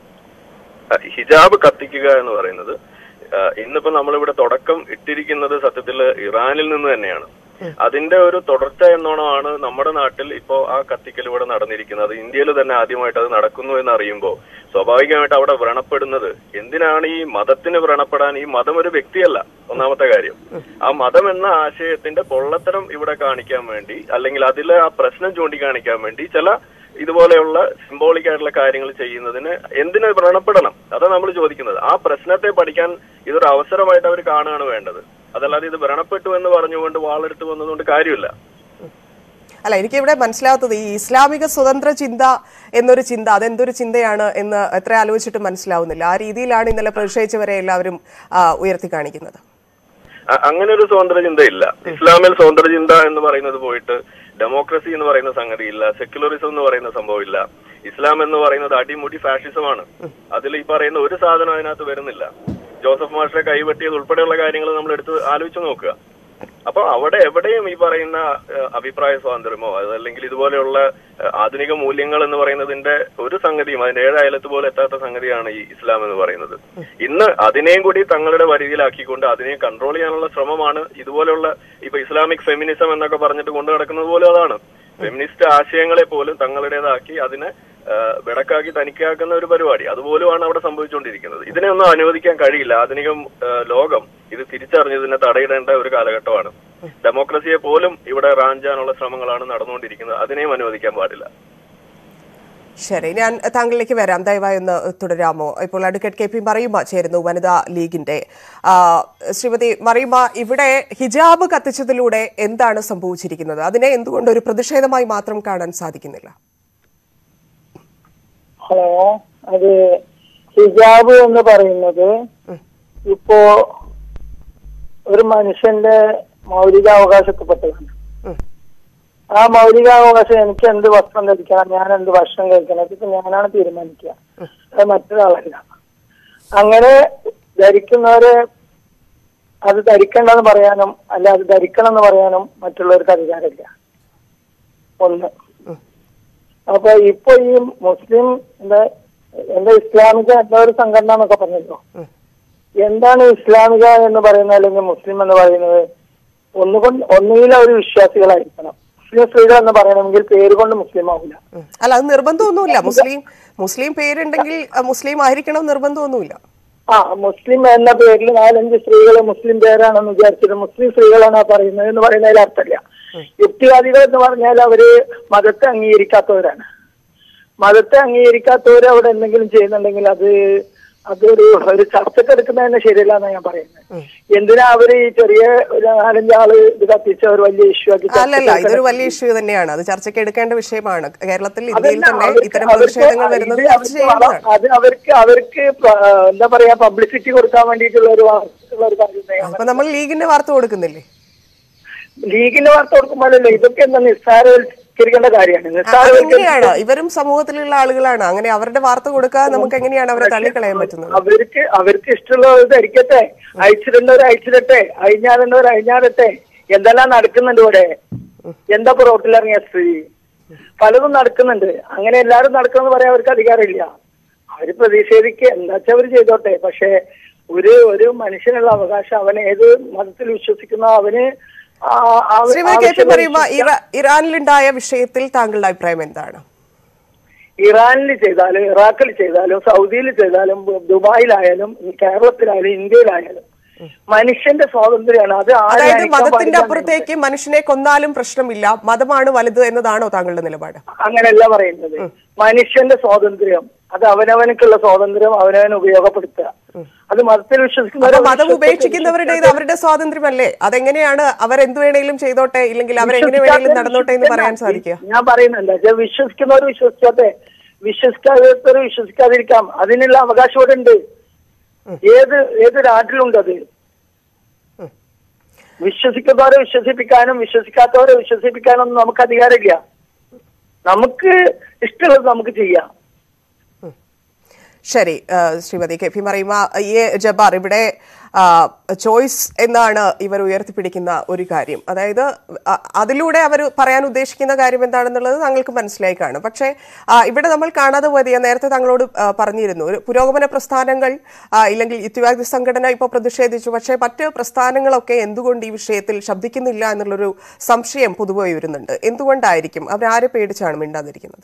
ഹിജാബ് കത്തിക്കുക എന്ന് പറയുന്നത് ആ, ഇന്നിപ്പോ നമ്മളിവിടെ തുടക്കം ഇട്ടിരിക്കുന്നത് സത്യത്തിൽ ഇറാനിൽ നിന്ന് തന്നെയാണ് അതിന്റെ ഒരു തുടർച്ച എന്നോണമാണ് നമ്മുടെ നാട്ടിൽ ഇപ്പോ ആ കത്തിക്കൽ ഇവിടെ നടന്നിരിക്കുന്നത് ഇന്ത്യയിൽ തന്നെ ആദ്യമായിട്ട് അത് നടക്കുന്നു എന്ന് അറിയുമ്പോൾ സ്വാഭാവികമായിട്ട് അവിടെ വ്രണപ്പെടുന്നത് എന്തിനാണ് ഈ മതത്തിന് വ്രണപ്പെടാൻ ഈ മതം ഒരു വ്യക്തിയല്ല ഒന്നാമത്തെ കാര്യം ആ മതം എന്ന ആശയത്തിന്റെ പൊള്ളത്തരം ഇവിടെ കാണിക്കാൻ വേണ്ടി അല്ലെങ്കിൽ അതിലെ ആ പ്രശ്നം ചൂണ്ടിക്കാണിക്കാൻ വേണ്ടി ചില ഇതുപോലെയുള്ള സിംബോളിക് ആയിട്ടുള്ള കാര്യങ്ങൾ ചെയ്യുന്നതിന് എന്തിന് വ്രണപ്പെടണം അതാണ് നമ്മൾ ചോദിക്കുന്നത് ആ പ്രശ്നത്തെ പഠിക്കാൻ ഇതൊരു അവസരമായിട്ട് അവർ കാണുകയാണ് വേണ്ടത് അതല്ലാതെ ഇത് വ്രണപ്പെട്ടു എന്ന് പറഞ്ഞുകൊണ്ട് വാളെടുത്ത് വന്നതുകൊണ്ട് കാര്യമില്ല അല്ല എനിക്ക് ഇവിടെ മനസ്സിലാവാത്തത് ഈ ഇസ്ലാമിക സ്വതന്ത്ര ചിന്ത എന്നൊരു ചിന്ത അതെന്തൊരു ചിന്തയാണ് എന്ന് എത്ര ആലോചിച്ചിട്ട് മനസ്സിലാവുന്നില്ല ആ രീതിയിലാണ് ഇന്നലെ പ്രതിഷേധിച്ചവരെ എല്ലാവരും ആ, ഉയർത്തി കാണിക്കുന്നത് അ- അങ്ങനെ ഒരു സ്വതന്ത്ര ചിന്ത ഇല്ല ഇസ്ലാമിൽ സ്വതന്ത്ര ചിന്ത എന്ന് പറയുന്നത് പോയിട്ട് ഡെമോക്രസി എന്ന് പറയുന്ന സംഗതി ഇല്ല സെക്യുലറിസം എന്ന് പറയുന്ന സംഭവം ഇല്ല ഇസ്ലാം എന്ന് പറയുന്നത് അടിമുടി ഫാഷിസമാണ് അതിൽ ഈ പറയുന്ന ഒരു സാധനം അതിനകത്ത് വരുന്നില്ല ജോസഫ് മാസ്റ്ററെ കൈവെട്ടിയത് ഉൾപ്പെടെയുള്ള കാര്യങ്ങൾ നമ്മൾ എടുത്ത് ആലോചിച്ച് നോക്കുക അപ്പൊ അവിടെ എവിടെയും ഈ പറയുന്ന ഏഹ്, അഭിപ്രായ സ്വാതന്ത്ര്യമോ അതല്ലെങ്കിൽ ഇതുപോലെയുള്ള ഏഹ്, ആധുനിക മൂല്യങ്ങൾ എന്ന് പറയുന്നതിന്റെ ഒരു സംഗതിയും അതിന്റെ ഏഴ് അയലത്ത് പോലെ എത്താത്ത സംഗതിയാണ് ഈ ഇസ്ലാം എന്ന് പറയുന്നത് ഇന്ന് അതിനെയും കൂടി തങ്ങളുടെ പരിധിയിലാക്കിക്കൊണ്ട് അതിനെ കൺട്രോൾ ചെയ്യാനുള്ള ശ്രമമാണ് ഇതുപോലെയുള്ള ഇപ്പൊ ഇസ്ലാമിക് ഫെമിനിസം എന്നൊക്കെ പറഞ്ഞിട്ട് കൊണ്ടു നടക്കുന്നത് പോലും അതാണ് ഫെമിനിസ്റ്റ് ആശയങ്ങളെ പോലും തങ്ങളുടേതാക്കി അതിനെ ആ, വെടക്കാക്കി തനിക്കാക്കുന്ന ഒരു പരിപാടി അതുപോലുമാണ് അവിടെ സംഭവിച്ചുകൊണ്ടിരിക്കുന്നത് ഇതിനെ ഒന്നും അനുവദിക്കാൻ കഴിയില്ല ആധുനിക ആ, ലോകം ഇത് തിരിച്ചറിഞ്ഞ് ഇതിനെ തടയിടേണ്ട ഒരു കാലഘട്ടമാണ് ഡെമോക്രസിയെ പോലും ഇവിടെ റാഞ്ചാനുള്ള ശ്രമങ്ങളാണ് നടന്നുകൊണ്ടിരിക്കുന്നത് അതിനെയും അനുവദിക്കാൻ പാടില്ല ശരി ഞാൻ താങ്കളിലേക്ക് വരാം ദയവായി ഒന്ന് തുടരാമോ ഇപ്പോൾ അഡ്വക്കേറ്റ് കെ പി മറിയുമ ചേരുന്നു വനിതാ ലീഗിന്റെ ആ, ശ്രീമതി മറിയുമ ഇവിടെ ഹിജാബ് കത്തിച്ചതിലൂടെ എന്താണ് സംഭവിച്ചിരിക്കുന്നത് അതിനെ എന്തുകൊണ്ട് ഒരു പ്രതിഷേധമായി മാത്രം കാണാൻ സാധിക്കുന്നില്ല ഹലോ അത് ഹിജാബ് എന്ന് പറയുന്നത് ഇപ്പോ ഒരു മനുഷ്യന്റെ മൗലികാവകാശത്തിൽപ്പെട്ടതാണ് ഉം. ആ മൗലികാവകാശം എനിക്ക് എന്ത് വസ്ത്രം ധരിക്കണം ഞാൻ എന്ത് ഭക്ഷണം കഴിക്കണം ഇതിപ്പോ ഞാനാണ് തീരുമാനിക്കുക അത് മറ്റൊരാളല്ല അങ്ങനെ ധരിക്കുന്നവരെ അത് ധരിക്കണ്ടെന്ന് പറയാനും അല്ല അത് ധരിക്കണം എന്ന് പറയാനും മറ്റുള്ളവർക്ക് അധികാരമില്ല ഒന്ന് അപ്പൊ ഇപ്പൊ ഈ മുസ്ലിം എന്താ എന്താ ഇസ്ലാമിക എന്താ ഒരു സംഘടന എന്നൊക്കെ പറഞ്ഞല്ലോ എന്താണ് ഇസ്ലാമിക എന്ന് പറയുന്നത് അല്ലെങ്കിൽ മുസ്ലിം എന്ന് പറയുന്നത് ഒന്നുകൊണ്ട് ഒന്നുകിൽ അവർ വിശ്വാസികളായിരിക്കണം മുസ്ലിം സ്ത്രീകൾ എന്ന് പറയണമെങ്കിൽ പേര് കൊണ്ട് മുസ്ലിം ആവില്ല ഉം. അല്ല അത് നിർബന്ധമൊന്നുമില്ല മുസ്ലിം മുസ്ലിം പേരുണ്ടെങ്കിൽ ആ, മുസ്ലിം ആയിരിക്കണം നിർബന്ധമൊന്നുമില്ല ആ മുസ്ലിം എന്ന പേരിൽ നാലഞ്ച് സ്ത്രീകൾ മുസ്ലിം പേരാണെന്ന് വിചാരിച്ചിട്ട് മുസ്ലിം സ്ത്രീകളാണ് ആ പറയുന്നത് എന്ന് പറയുന്നതിൽ അർത്ഥമില്ല യുക്തിവാദികൾ എന്ന് പറഞ്ഞാൽ അവര് മതത്തെ അംഗീകരിക്കാത്തവരാണ് മതത്തെ അംഗീകരിക്കാത്തവർ അവിടെ എന്തെങ്കിലും ചെയ്യുന്നുണ്ടെങ്കിൽ അത് അതൊരു ഒരു ചർച്ചക്ക് എടുക്കുന്നതന്നെ ശരിയല്ല എന്നാണ് ഞാൻ പറയുന്നത് എന്തിനാ അവര് ഈ ചെറിയ ഒരു നാലഞ്ചാള് ഇത് കത്തിച്ച ഒരു വലിയ ഇഷ്യൂ ആക്കി ചർച്ചയ്ക്ക് അല്ലല്ല ഇതൊരു എടുക്കുന്നത്? വലിയ ഇഷ്യൂ തന്നെയാണ് അത് ചർച്ചയ്ക്ക് എടുക്കേണ്ട വിഷയമാണ് കേരളത്തിൽ ഇന്ത്യയിൽ അതല്ല, തന്നെ അവർക്ക് ഇത്തരം അവർക്ക് പ്രതിഷേധങ്ങൾ വരുന്നത് ഇത് ചർച്ച അവർക്ക് ചെയ്യേണ്ടതാണ് അത് അവർക്ക് അവർക്ക് പ- എന്താ പറയാ പബ്ലിസിറ്റി കൊടുക്കാൻ വേണ്ടിയിട്ടുള്ള ഒരു വാർത്തയുള്ള ഒരു കാര്യം അപ്പൊ നമ്മൾ ലീഗിന്റെ വാർത്ത കൊടുക്കുന്നില്ലേ ലീഗിന്റെ വാർത്ത കൊടുക്കുമ്പോഴല്ലേ ഇതൊക്കെ എന്താ നിസ്സാരവൽക്കരിക്കേണ്ട കാര്യമാണ് അതെങ്ങനെയാണ് നിസ്സാരവൽക്കരിച്ച് ഇവരും സമൂഹത്തിലുള്ള ആളുകളാണ് അങ്ങനെ അവരുടെ വാർത്ത കൊടുക്കാതെ നമുക്ക് എങ്ങനെയാണ് അവരെ തള്ളിക്കളയാൻ പറ്റുന്നത് അവർക്ക് അവർക്ക് ഇഷ്ടമുള്ളത് ധരിക്കട്ടെ അയച്ചിടേണ്ടവർ അയച്ചിടട്ടെ അഴിഞ്ഞാടേണ്ടവർ അഴിഞ്ഞാടട്ടെ എന്തെല്ലാം നടക്കുന്നുണ്ട് ഇവിടെ എന്താ ഇപ്പൊ റോട്ടിലിറങ്ങിയ സ്ഥിതി പലതും നടക്കുന്നുണ്ട് അങ്ങനെ എല്ലാവരും നടക്കുമെന്ന് പറയാൻ അവർക്ക് അധികാരമില്ല അവര് പ്രതിഷേധിക്കുക എന്താ വെച്ചാൽ അവര് ചെയ്തോട്ടെ പക്ഷെ ഒരു ഒരു മനുഷ്യനുള്ള അവകാശം അവൻ ഏത് മതത്തിൽ വിശ്വസിക്കുന്ന അവന് ആ- ആ- ശ്രീമതി കെ പി ആവശ്യമുള്ള പറയുമ്പോ ഇറ- ഇറാനിലുണ്ടായ വിഷയത്തിൽ താങ്കളുടെ അഭിപ്രായം എന്താണ് ഇറാനിൽ ചെയ്താലും ഇറാഖിൽ ചെയ്താലും സൗദിയിൽ ചെയ്താലും ദുബായിലായാലും കേരളത്തിലായാലും ഇന്ത്യയിലായാലും മനുഷ്യന്റെ സ്വാതന്ത്ര്യമാണ് അത് ആരും അതായത് അഴിക്കാൻ മതത്തിന്റെ പാടില്ല അപ്പുറത്തേക്ക് മനുഷ്യനെ കൊന്നാലും പ്രശ്നമില്ല മതമാണ് വലുത് എന്നതാണോ താങ്കളുടെ നിലപാട് അങ്ങനെയല്ല പറയുന്നത് മനുഷ്യന്റെ സ്വാതന്ത്ര്യം അത് അവനവനക്കുള്ള സ്വാതന്ത്ര്യം അവനവൻ ഉപയോഗപ്പെടുത്തുക അത് മതത്തിൽ വിശ്വസിക്കുന്നവരെ അപ്പൊ മതം വിശ്വസിക്കട്ടെ, ഉപേക്ഷിക്കുന്നവരുടേത് വിശ്വസിക്കാത്ത- അവരുടെ സ്വാതന്ത്ര്യമല്ലേ അതെങ്ങനെയാണ് അവരെന്ത് വേണേലും ചെയ്തോട്ടെ ഇല്ലെങ്കിൽ അവരെങ്ങനെ വേണേലും നടന്നോട്ടെ എന്ന് പറയാൻ സാധിക്കുക ഞാൻ പറയുന്നുണ്ട് അത് വിശ്വസിക്കുന്നവർ വിശ്വസിക്കാത്തെ വിശ്വസിക്കാത്തവർ വിശ്വസിക്കാതിരിക്കാം അതിനുള്ള അവകാശം ഇവിടെ ഉണ്ട് ഏത് ഏത് നാട്ടിലുണ്ട് അത് വിശ്വസിക്കുന്നവരെ വിശ്വസിപ്പിക്കാനും വിശ്വസിക്കാത്തവരെ വിശ്വസിപ്പിക്കാനൊന്നും നമുക്ക് അധികാരമില്ല നമുക്ക് ഇഷ്ടമുള്ളത് നമുക്ക് ചെയ്യാം ശരി ആ, Shrimati K P Mariyumma A Jabbar ഇവിടെ ആ, ചോയ്സ് എന്നാണ് ഇവർ ഉയർത്തിപ്പിടിക്കുന്ന ഒരു കാര്യം അതായത് അ- അതിലൂടെ അവർ പറയാൻ ഉദ്ദേശിക്കുന്ന കാര്യം എന്താണെന്നുള്ളത് താങ്കൾക്ക് മനസ്സിലായി കാണും പക്ഷേ ആ, ഇവിടെ നമ്മൾ കാണാതെ പോയത് ഞാൻ നേരത്തെ താങ്കളോട് ആ, പറഞ്ഞിരുന്നു ഒരു പുരോഗമന പ്രസ്ഥാനങ്ങൾ ആ, ഇല്ലെങ്കിൽ യുക്തിവാദി സംഘടന ഇപ്പോൾ പ്രതിഷേധിച്ചു പക്ഷേ മറ്റ് പ്രസ്ഥാനങ്ങളൊക്കെ എന്തുകൊണ്ട് ഈ വിഷയത്തിൽ ശബ്ദിക്കുന്നില്ല എന്നുള്ളൊരു സംശയം പൊതുവെ വരുന്നുണ്ട് എന്തുകൊണ്ടായിരിക്കും അവരാരെ പേടിച്ചാണ് മിണ്ടാതിരിക്കുന്നത്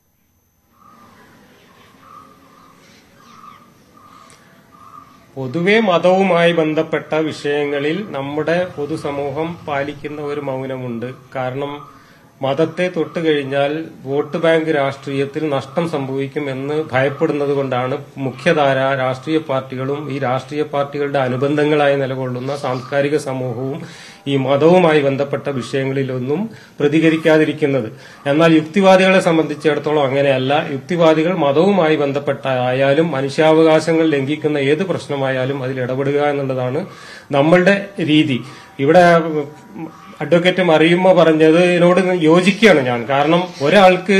പൊതുവെ മതവുമായി ബന്ധപ്പെട്ട വിഷയങ്ങളിൽ നമ്മുടെ പൊതുസമൂഹം പാലിക്കുന്ന ഒരു മൗനമുണ്ട് കാരണം മതത്തെ തൊട്ട് കഴിഞ്ഞാൽ വോട്ട് ബാങ്ക് രാഷ്ട്രീയത്തിൽ നഷ്ടം സംഭവിക്കും എന്ന് ഭയപ്പെടുന്നത് കൊണ്ടാണ് മുഖ്യധാര രാഷ്ട്രീയ പാർട്ടികളും ഈ രാഷ്ട്രീയ പാർട്ടികളുടെ അനുബന്ധങ്ങളായി നിലകൊള്ളുന്ന സാംസ്കാരിക സമൂഹവും ഈ മതവുമായി ബന്ധപ്പെട്ട വിഷയങ്ങളിലൊന്നും പ്രതികരിക്കാതിരിക്കുന്നത് എന്നാൽ യുക്തിവാദികളെ സംബന്ധിച്ചിടത്തോളം അങ്ങനെയല്ല യുക്തിവാദികൾ മതവുമായി ബന്ധപ്പെട്ട ആയാലും മനുഷ്യാവകാശങ്ങൾ ലംഘിക്കുന്ന ഏത് പ്രശ്നമായാലും അതിൽ ഇടപെടുക എന്നുള്ളതാണ് നമ്മളുടെ രീതി ഇവിടെ അഡ്വക്കേറ്റ് മറിയുമ്മ പറഞ്ഞതിനോട് യോജിക്കുകയാണ് ഞാൻ കാരണം ഒരാൾക്ക്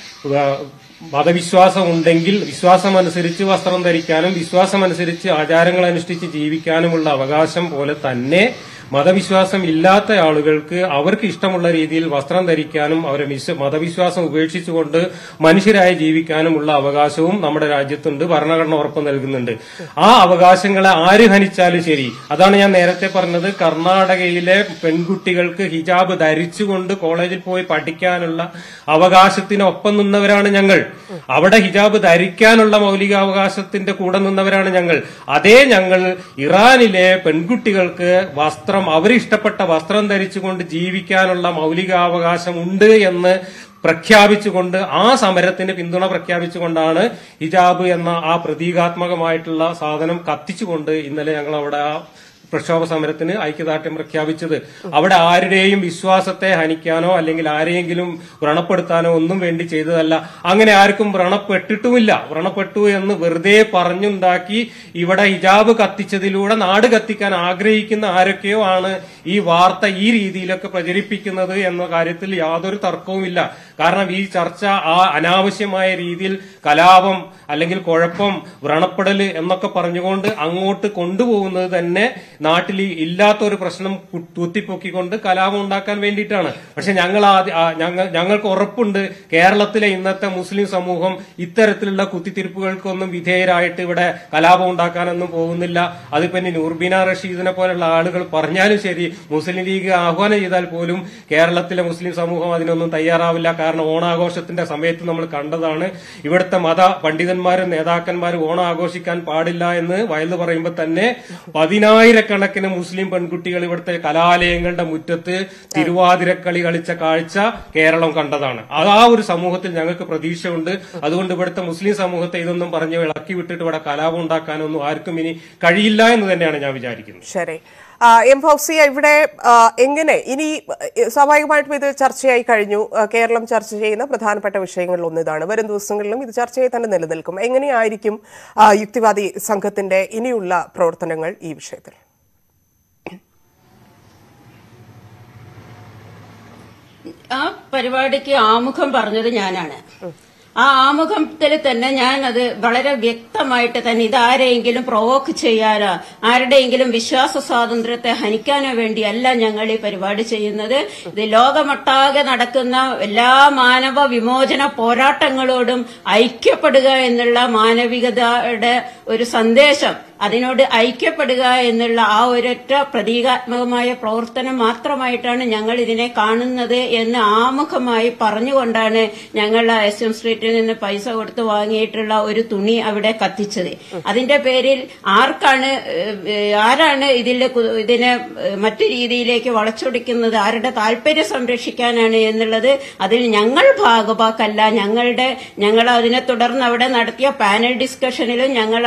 വ- മതവിശ്വാസം ഉണ്ടെങ്കിൽ വിശ്വാസമനുസരിച്ച് വസ്ത്രം ധരിക്കാനും വിശ്വാസമനുസരിച്ച് ആചാരങ്ങൾ അനുഷ്ഠിച്ച് ജീവിക്കാനുമുള്ള അവകാശം പോലെ തന്നെ മതവിശ്വാസം ഇല്ലാത്ത ആളുകൾക്ക് അവർക്ക് ഇഷ്ടമുള്ള രീതിയിൽ വസ്ത്രം ധരിക്കാനും അവരെ വിശ്വ- മതവിശ്വാസം ഉപേക്ഷിച്ചുകൊണ്ട് മനുഷ്യരായി ജീവിക്കാനുമുള്ള അവകാശവും നമ്മുടെ രാജ്യത്തുണ്ട് ഭരണഘടന ഉറപ്പ് നൽകുന്നുണ്ട് ആ അവകാശങ്ങളെ ആര് ഹനിച്ചാലും ശരി അതാണ് ഞാൻ നേരത്തെ പറഞ്ഞത് കർണാടകയിലെ പെൺകുട്ടികൾക്ക് ഹിജാബ് ധരിച്ചുകൊണ്ട് കോളേജിൽ പോയി പഠിക്കാനുള്ള അവകാശത്തിനൊപ്പം നിന്നവരാണ് ഞങ്ങൾ അവിടെ ഹിജാബ് ധരിക്കാനുള്ള മൗലികാവകാശത്തിന്റെ കൂടെ നിന്നവരാണ് ഞങ്ങൾ അതേ ഞങ്ങൾ ഇറാനിലെ പെൺകുട്ടികൾക്ക് വസ്ത്രം അവരിഷ്ടപ്പെട്ട വസ്ത്രം ധരിച്ചുകൊണ്ട് ജീവിക്കാനുള്ള മൗലികാവകാശം ഉണ്ട് എന്ന് പ്രഖ്യാപിച്ചുകൊണ്ട് ആ സമരത്തിന് പിന്തുണ പ്രഖ്യാപിച്ചുകൊണ്ടാണ് ഹിജാബ് എന്ന ആ പ്രതീകാത്മകമായിട്ടുള്ള സാധനം കത്തിച്ചുകൊണ്ട് ഇന്നലെ ഞങ്ങൾ അവിടെ ആ പ്രക്ഷോഭ സമരത്തിന് ഐക്യദാർഢ്യം പ്രഖ്യാപിച്ചത് അവിടെ ആരുടെയും വിശ്വാസത്തെ ഹനിക്കാനോ അല്ലെങ്കിൽ ആരെയെങ്കിലും വ്രണപ്പെടുത്താനോ ഒന്നും വേണ്ടി ചെയ്തതല്ല അങ്ങനെ ആർക്കും വ്രണപ്പെട്ടിട്ടുമില്ല വ്രണപ്പെട്ടു എന്ന് വെറുതെ പറഞ്ഞുണ്ടാക്കി ഇവിടെ ഹിജാബ് കത്തിച്ചതിലൂടെ നാട് കത്തിക്കാൻ ആഗ്രഹിക്കുന്ന ആരൊക്കെയോ ആണ് ഈ വാർത്ത ഈ രീതിയിലൊക്കെ പ്രചരിപ്പിക്കുന്നത് എന്ന കാര്യത്തിൽ യാതൊരു തർക്കവുമില്ല കാരണം ഈ ചർച്ച ആ അനാവശ്യമായ രീതിയിൽ കലാപം അല്ലെങ്കിൽ കുഴപ്പം വ്രണപ്പെടല് എന്നൊക്കെ പറഞ്ഞുകൊണ്ട് അങ്ങോട്ട് കൊണ്ടുപോകുന്നത് തന്നെ നാട്ടിൽ ഈ ഇല്ലാത്ത ഒരു പ്രശ്നം കു- കുത്തിപ്പൊക്കിക്കൊണ്ട് കലാപം ഉണ്ടാക്കാൻ വേണ്ടിയിട്ടാണ് പക്ഷെ ഞങ്ങൾ ആദ്യ- ആ, ഞങ്ങൾ ഞങ്ങൾക്ക് ഉറപ്പുണ്ട് കേരളത്തിലെ ഇന്നത്തെ മുസ്ലിം സമൂഹം ഇത്തരത്തിലുള്ള കുത്തിത്തിരിപ്പുകൾക്കൊന്നും വിധേയരായിട്ട് ഇവിടെ കലാപം ഉണ്ടാക്കാനൊന്നും പോകുന്നില്ല അതിപ്പോ ഇനി നൂർബിന റഷീദിനെ പോലുള്ള ആളുകൾ പറഞ്ഞാലും ശരി മുസ്ലിം ലീഗ് ആഹ്വാനം ചെയ്താൽ പോലും കേരളത്തിലെ മുസ്ലിം സമൂഹം അതിനൊന്നും തയ്യാറാവില്ല കാരണം ഓണാഘോഷത്തിന്റെ സമയത്ത് നമ്മൾ കണ്ടതാണ് ഇവിടുത്തെ മത പണ്ഡിതന്മാരും നേതാക്കന്മാരും ഓണം ആഘോഷിക്കാൻ പാടില്ല എന്ന് വയല് പറയുമ്പോൾ തന്നെ പതിനായിരക്കണക്കിന് മുസ്ലിം പെൺകുട്ടികൾ ഇവിടുത്തെ കലാലയങ്ങളുടെ മുറ്റത്ത് തിരുവാതിരക്കളി കളിച്ച കാഴ്ച കേരളം കണ്ടതാണ് അത് ആ ഒരു സമൂഹത്തിൽ ഞങ്ങൾക്ക് പ്രതീക്ഷയുണ്ട് അതുകൊണ്ട് ഇവിടുത്തെ മുസ്ലിം സമൂഹത്തെ ഇതൊന്നും പറഞ്ഞ് ഇളക്കി വിട്ടിട്ട് ഇവിടെ കലാപം ഉണ്ടാക്കാനൊന്നും ആർക്കും ഇനി കഴിയില്ല എന്ന് തന്നെയാണ് ഞാൻ വിചാരിക്കുന്നത് ശരി ആ, എം ഫൗസിയ ഇവിടെ ആ, എങ്ങനെ ഇനി ആ, സ്വാഭാവികമായിട്ടും ഇത് ചർച്ചയായി കഴിഞ്ഞു ആ, കേരളം ചർച്ച ചെയ്യുന്ന പ്രധാനപ്പെട്ട വിഷയങ്ങളിൽ ഒന്ന് ഇതാണ് വരും ദിവസങ്ങളിലും ഇത് ചർച്ചയായി തന്നെ നിലനിൽക്കും എങ്ങനെയായിരിക്കും ആ, യുക്തിവാദി സംഘത്തിന്റെ ഇനിയുള്ള പ്രവർത്തനങ്ങൾ ഈ വിഷയത്തിൽ ആ പരിപാടിക്ക് ആമുഖം പറഞ്ഞത് ഞാനാണ് ആ ആമുഖത്തിൽ തന്നെ ഞാൻ അത് വളരെ വ്യക്തമായിട്ട് തന്നെ ഇതാരെയെങ്കിലും പ്രൊവോക്ക് ചെയ്യാനോ ആരുടെയെങ്കിലും വിശ്വാസ സ്വാതന്ത്ര്യത്തെ ഹനിക്കാനോ വേണ്ടിയല്ല ഞങ്ങൾ ഈ പരിപാടി ചെയ്യുന്നത് ഇത് ലോകമൊട്ടാകെ നടക്കുന്ന എല്ലാ മാനവ വിമോചന പോരാട്ടങ്ങളോടും ഐക്യപ്പെടുക എന്നുള്ള മാനവികതയുടെ ഒരു സന്ദേശം അതിനോട് ഐക്യപ്പെടുക എന്നുള്ള ആ ഒരൊറ്റ പ്രതീകാത്മകമായ പ്രവർത്തനം മാത്രമായിട്ടാണ് ഞങ്ങൾ ഇതിനെ കാണുന്നത് എന്ന് ആമുഖമായി പറഞ്ഞുകൊണ്ടാണ് ഞങ്ങൾ ആ എസ് എം സ്ട്രീറ്റിൽ നിന്ന് പൈസ കൊടുത്ത് വാങ്ങിയിട്ടുള്ള ഒരു തുണി അവിടെ കത്തിച്ചത് അതിന്റെ പേരിൽ ആർക്കാണ് ഏഹ്, ഏഹ്, ആരാണ് ഇതിൽ കു- ഇതിനെ ഏഹ്, മറ്റു രീതിയിലേക്ക് വളച്ചൊടിക്കുന്നത് ആരുടെ താല്പര്യം സംരക്ഷിക്കാനാണ് എന്നുള്ളത് അതിൽ ഞങ്ങൾ ഭാഗഭാക്കല്ല ഞങ്ങളുടെ ഞങ്ങൾ അതിനെ തുടർന്ന് അവിടെ നടത്തിയ പാനൽ ഡിസ്കഷനിലും ഞങ്ങൾ അത്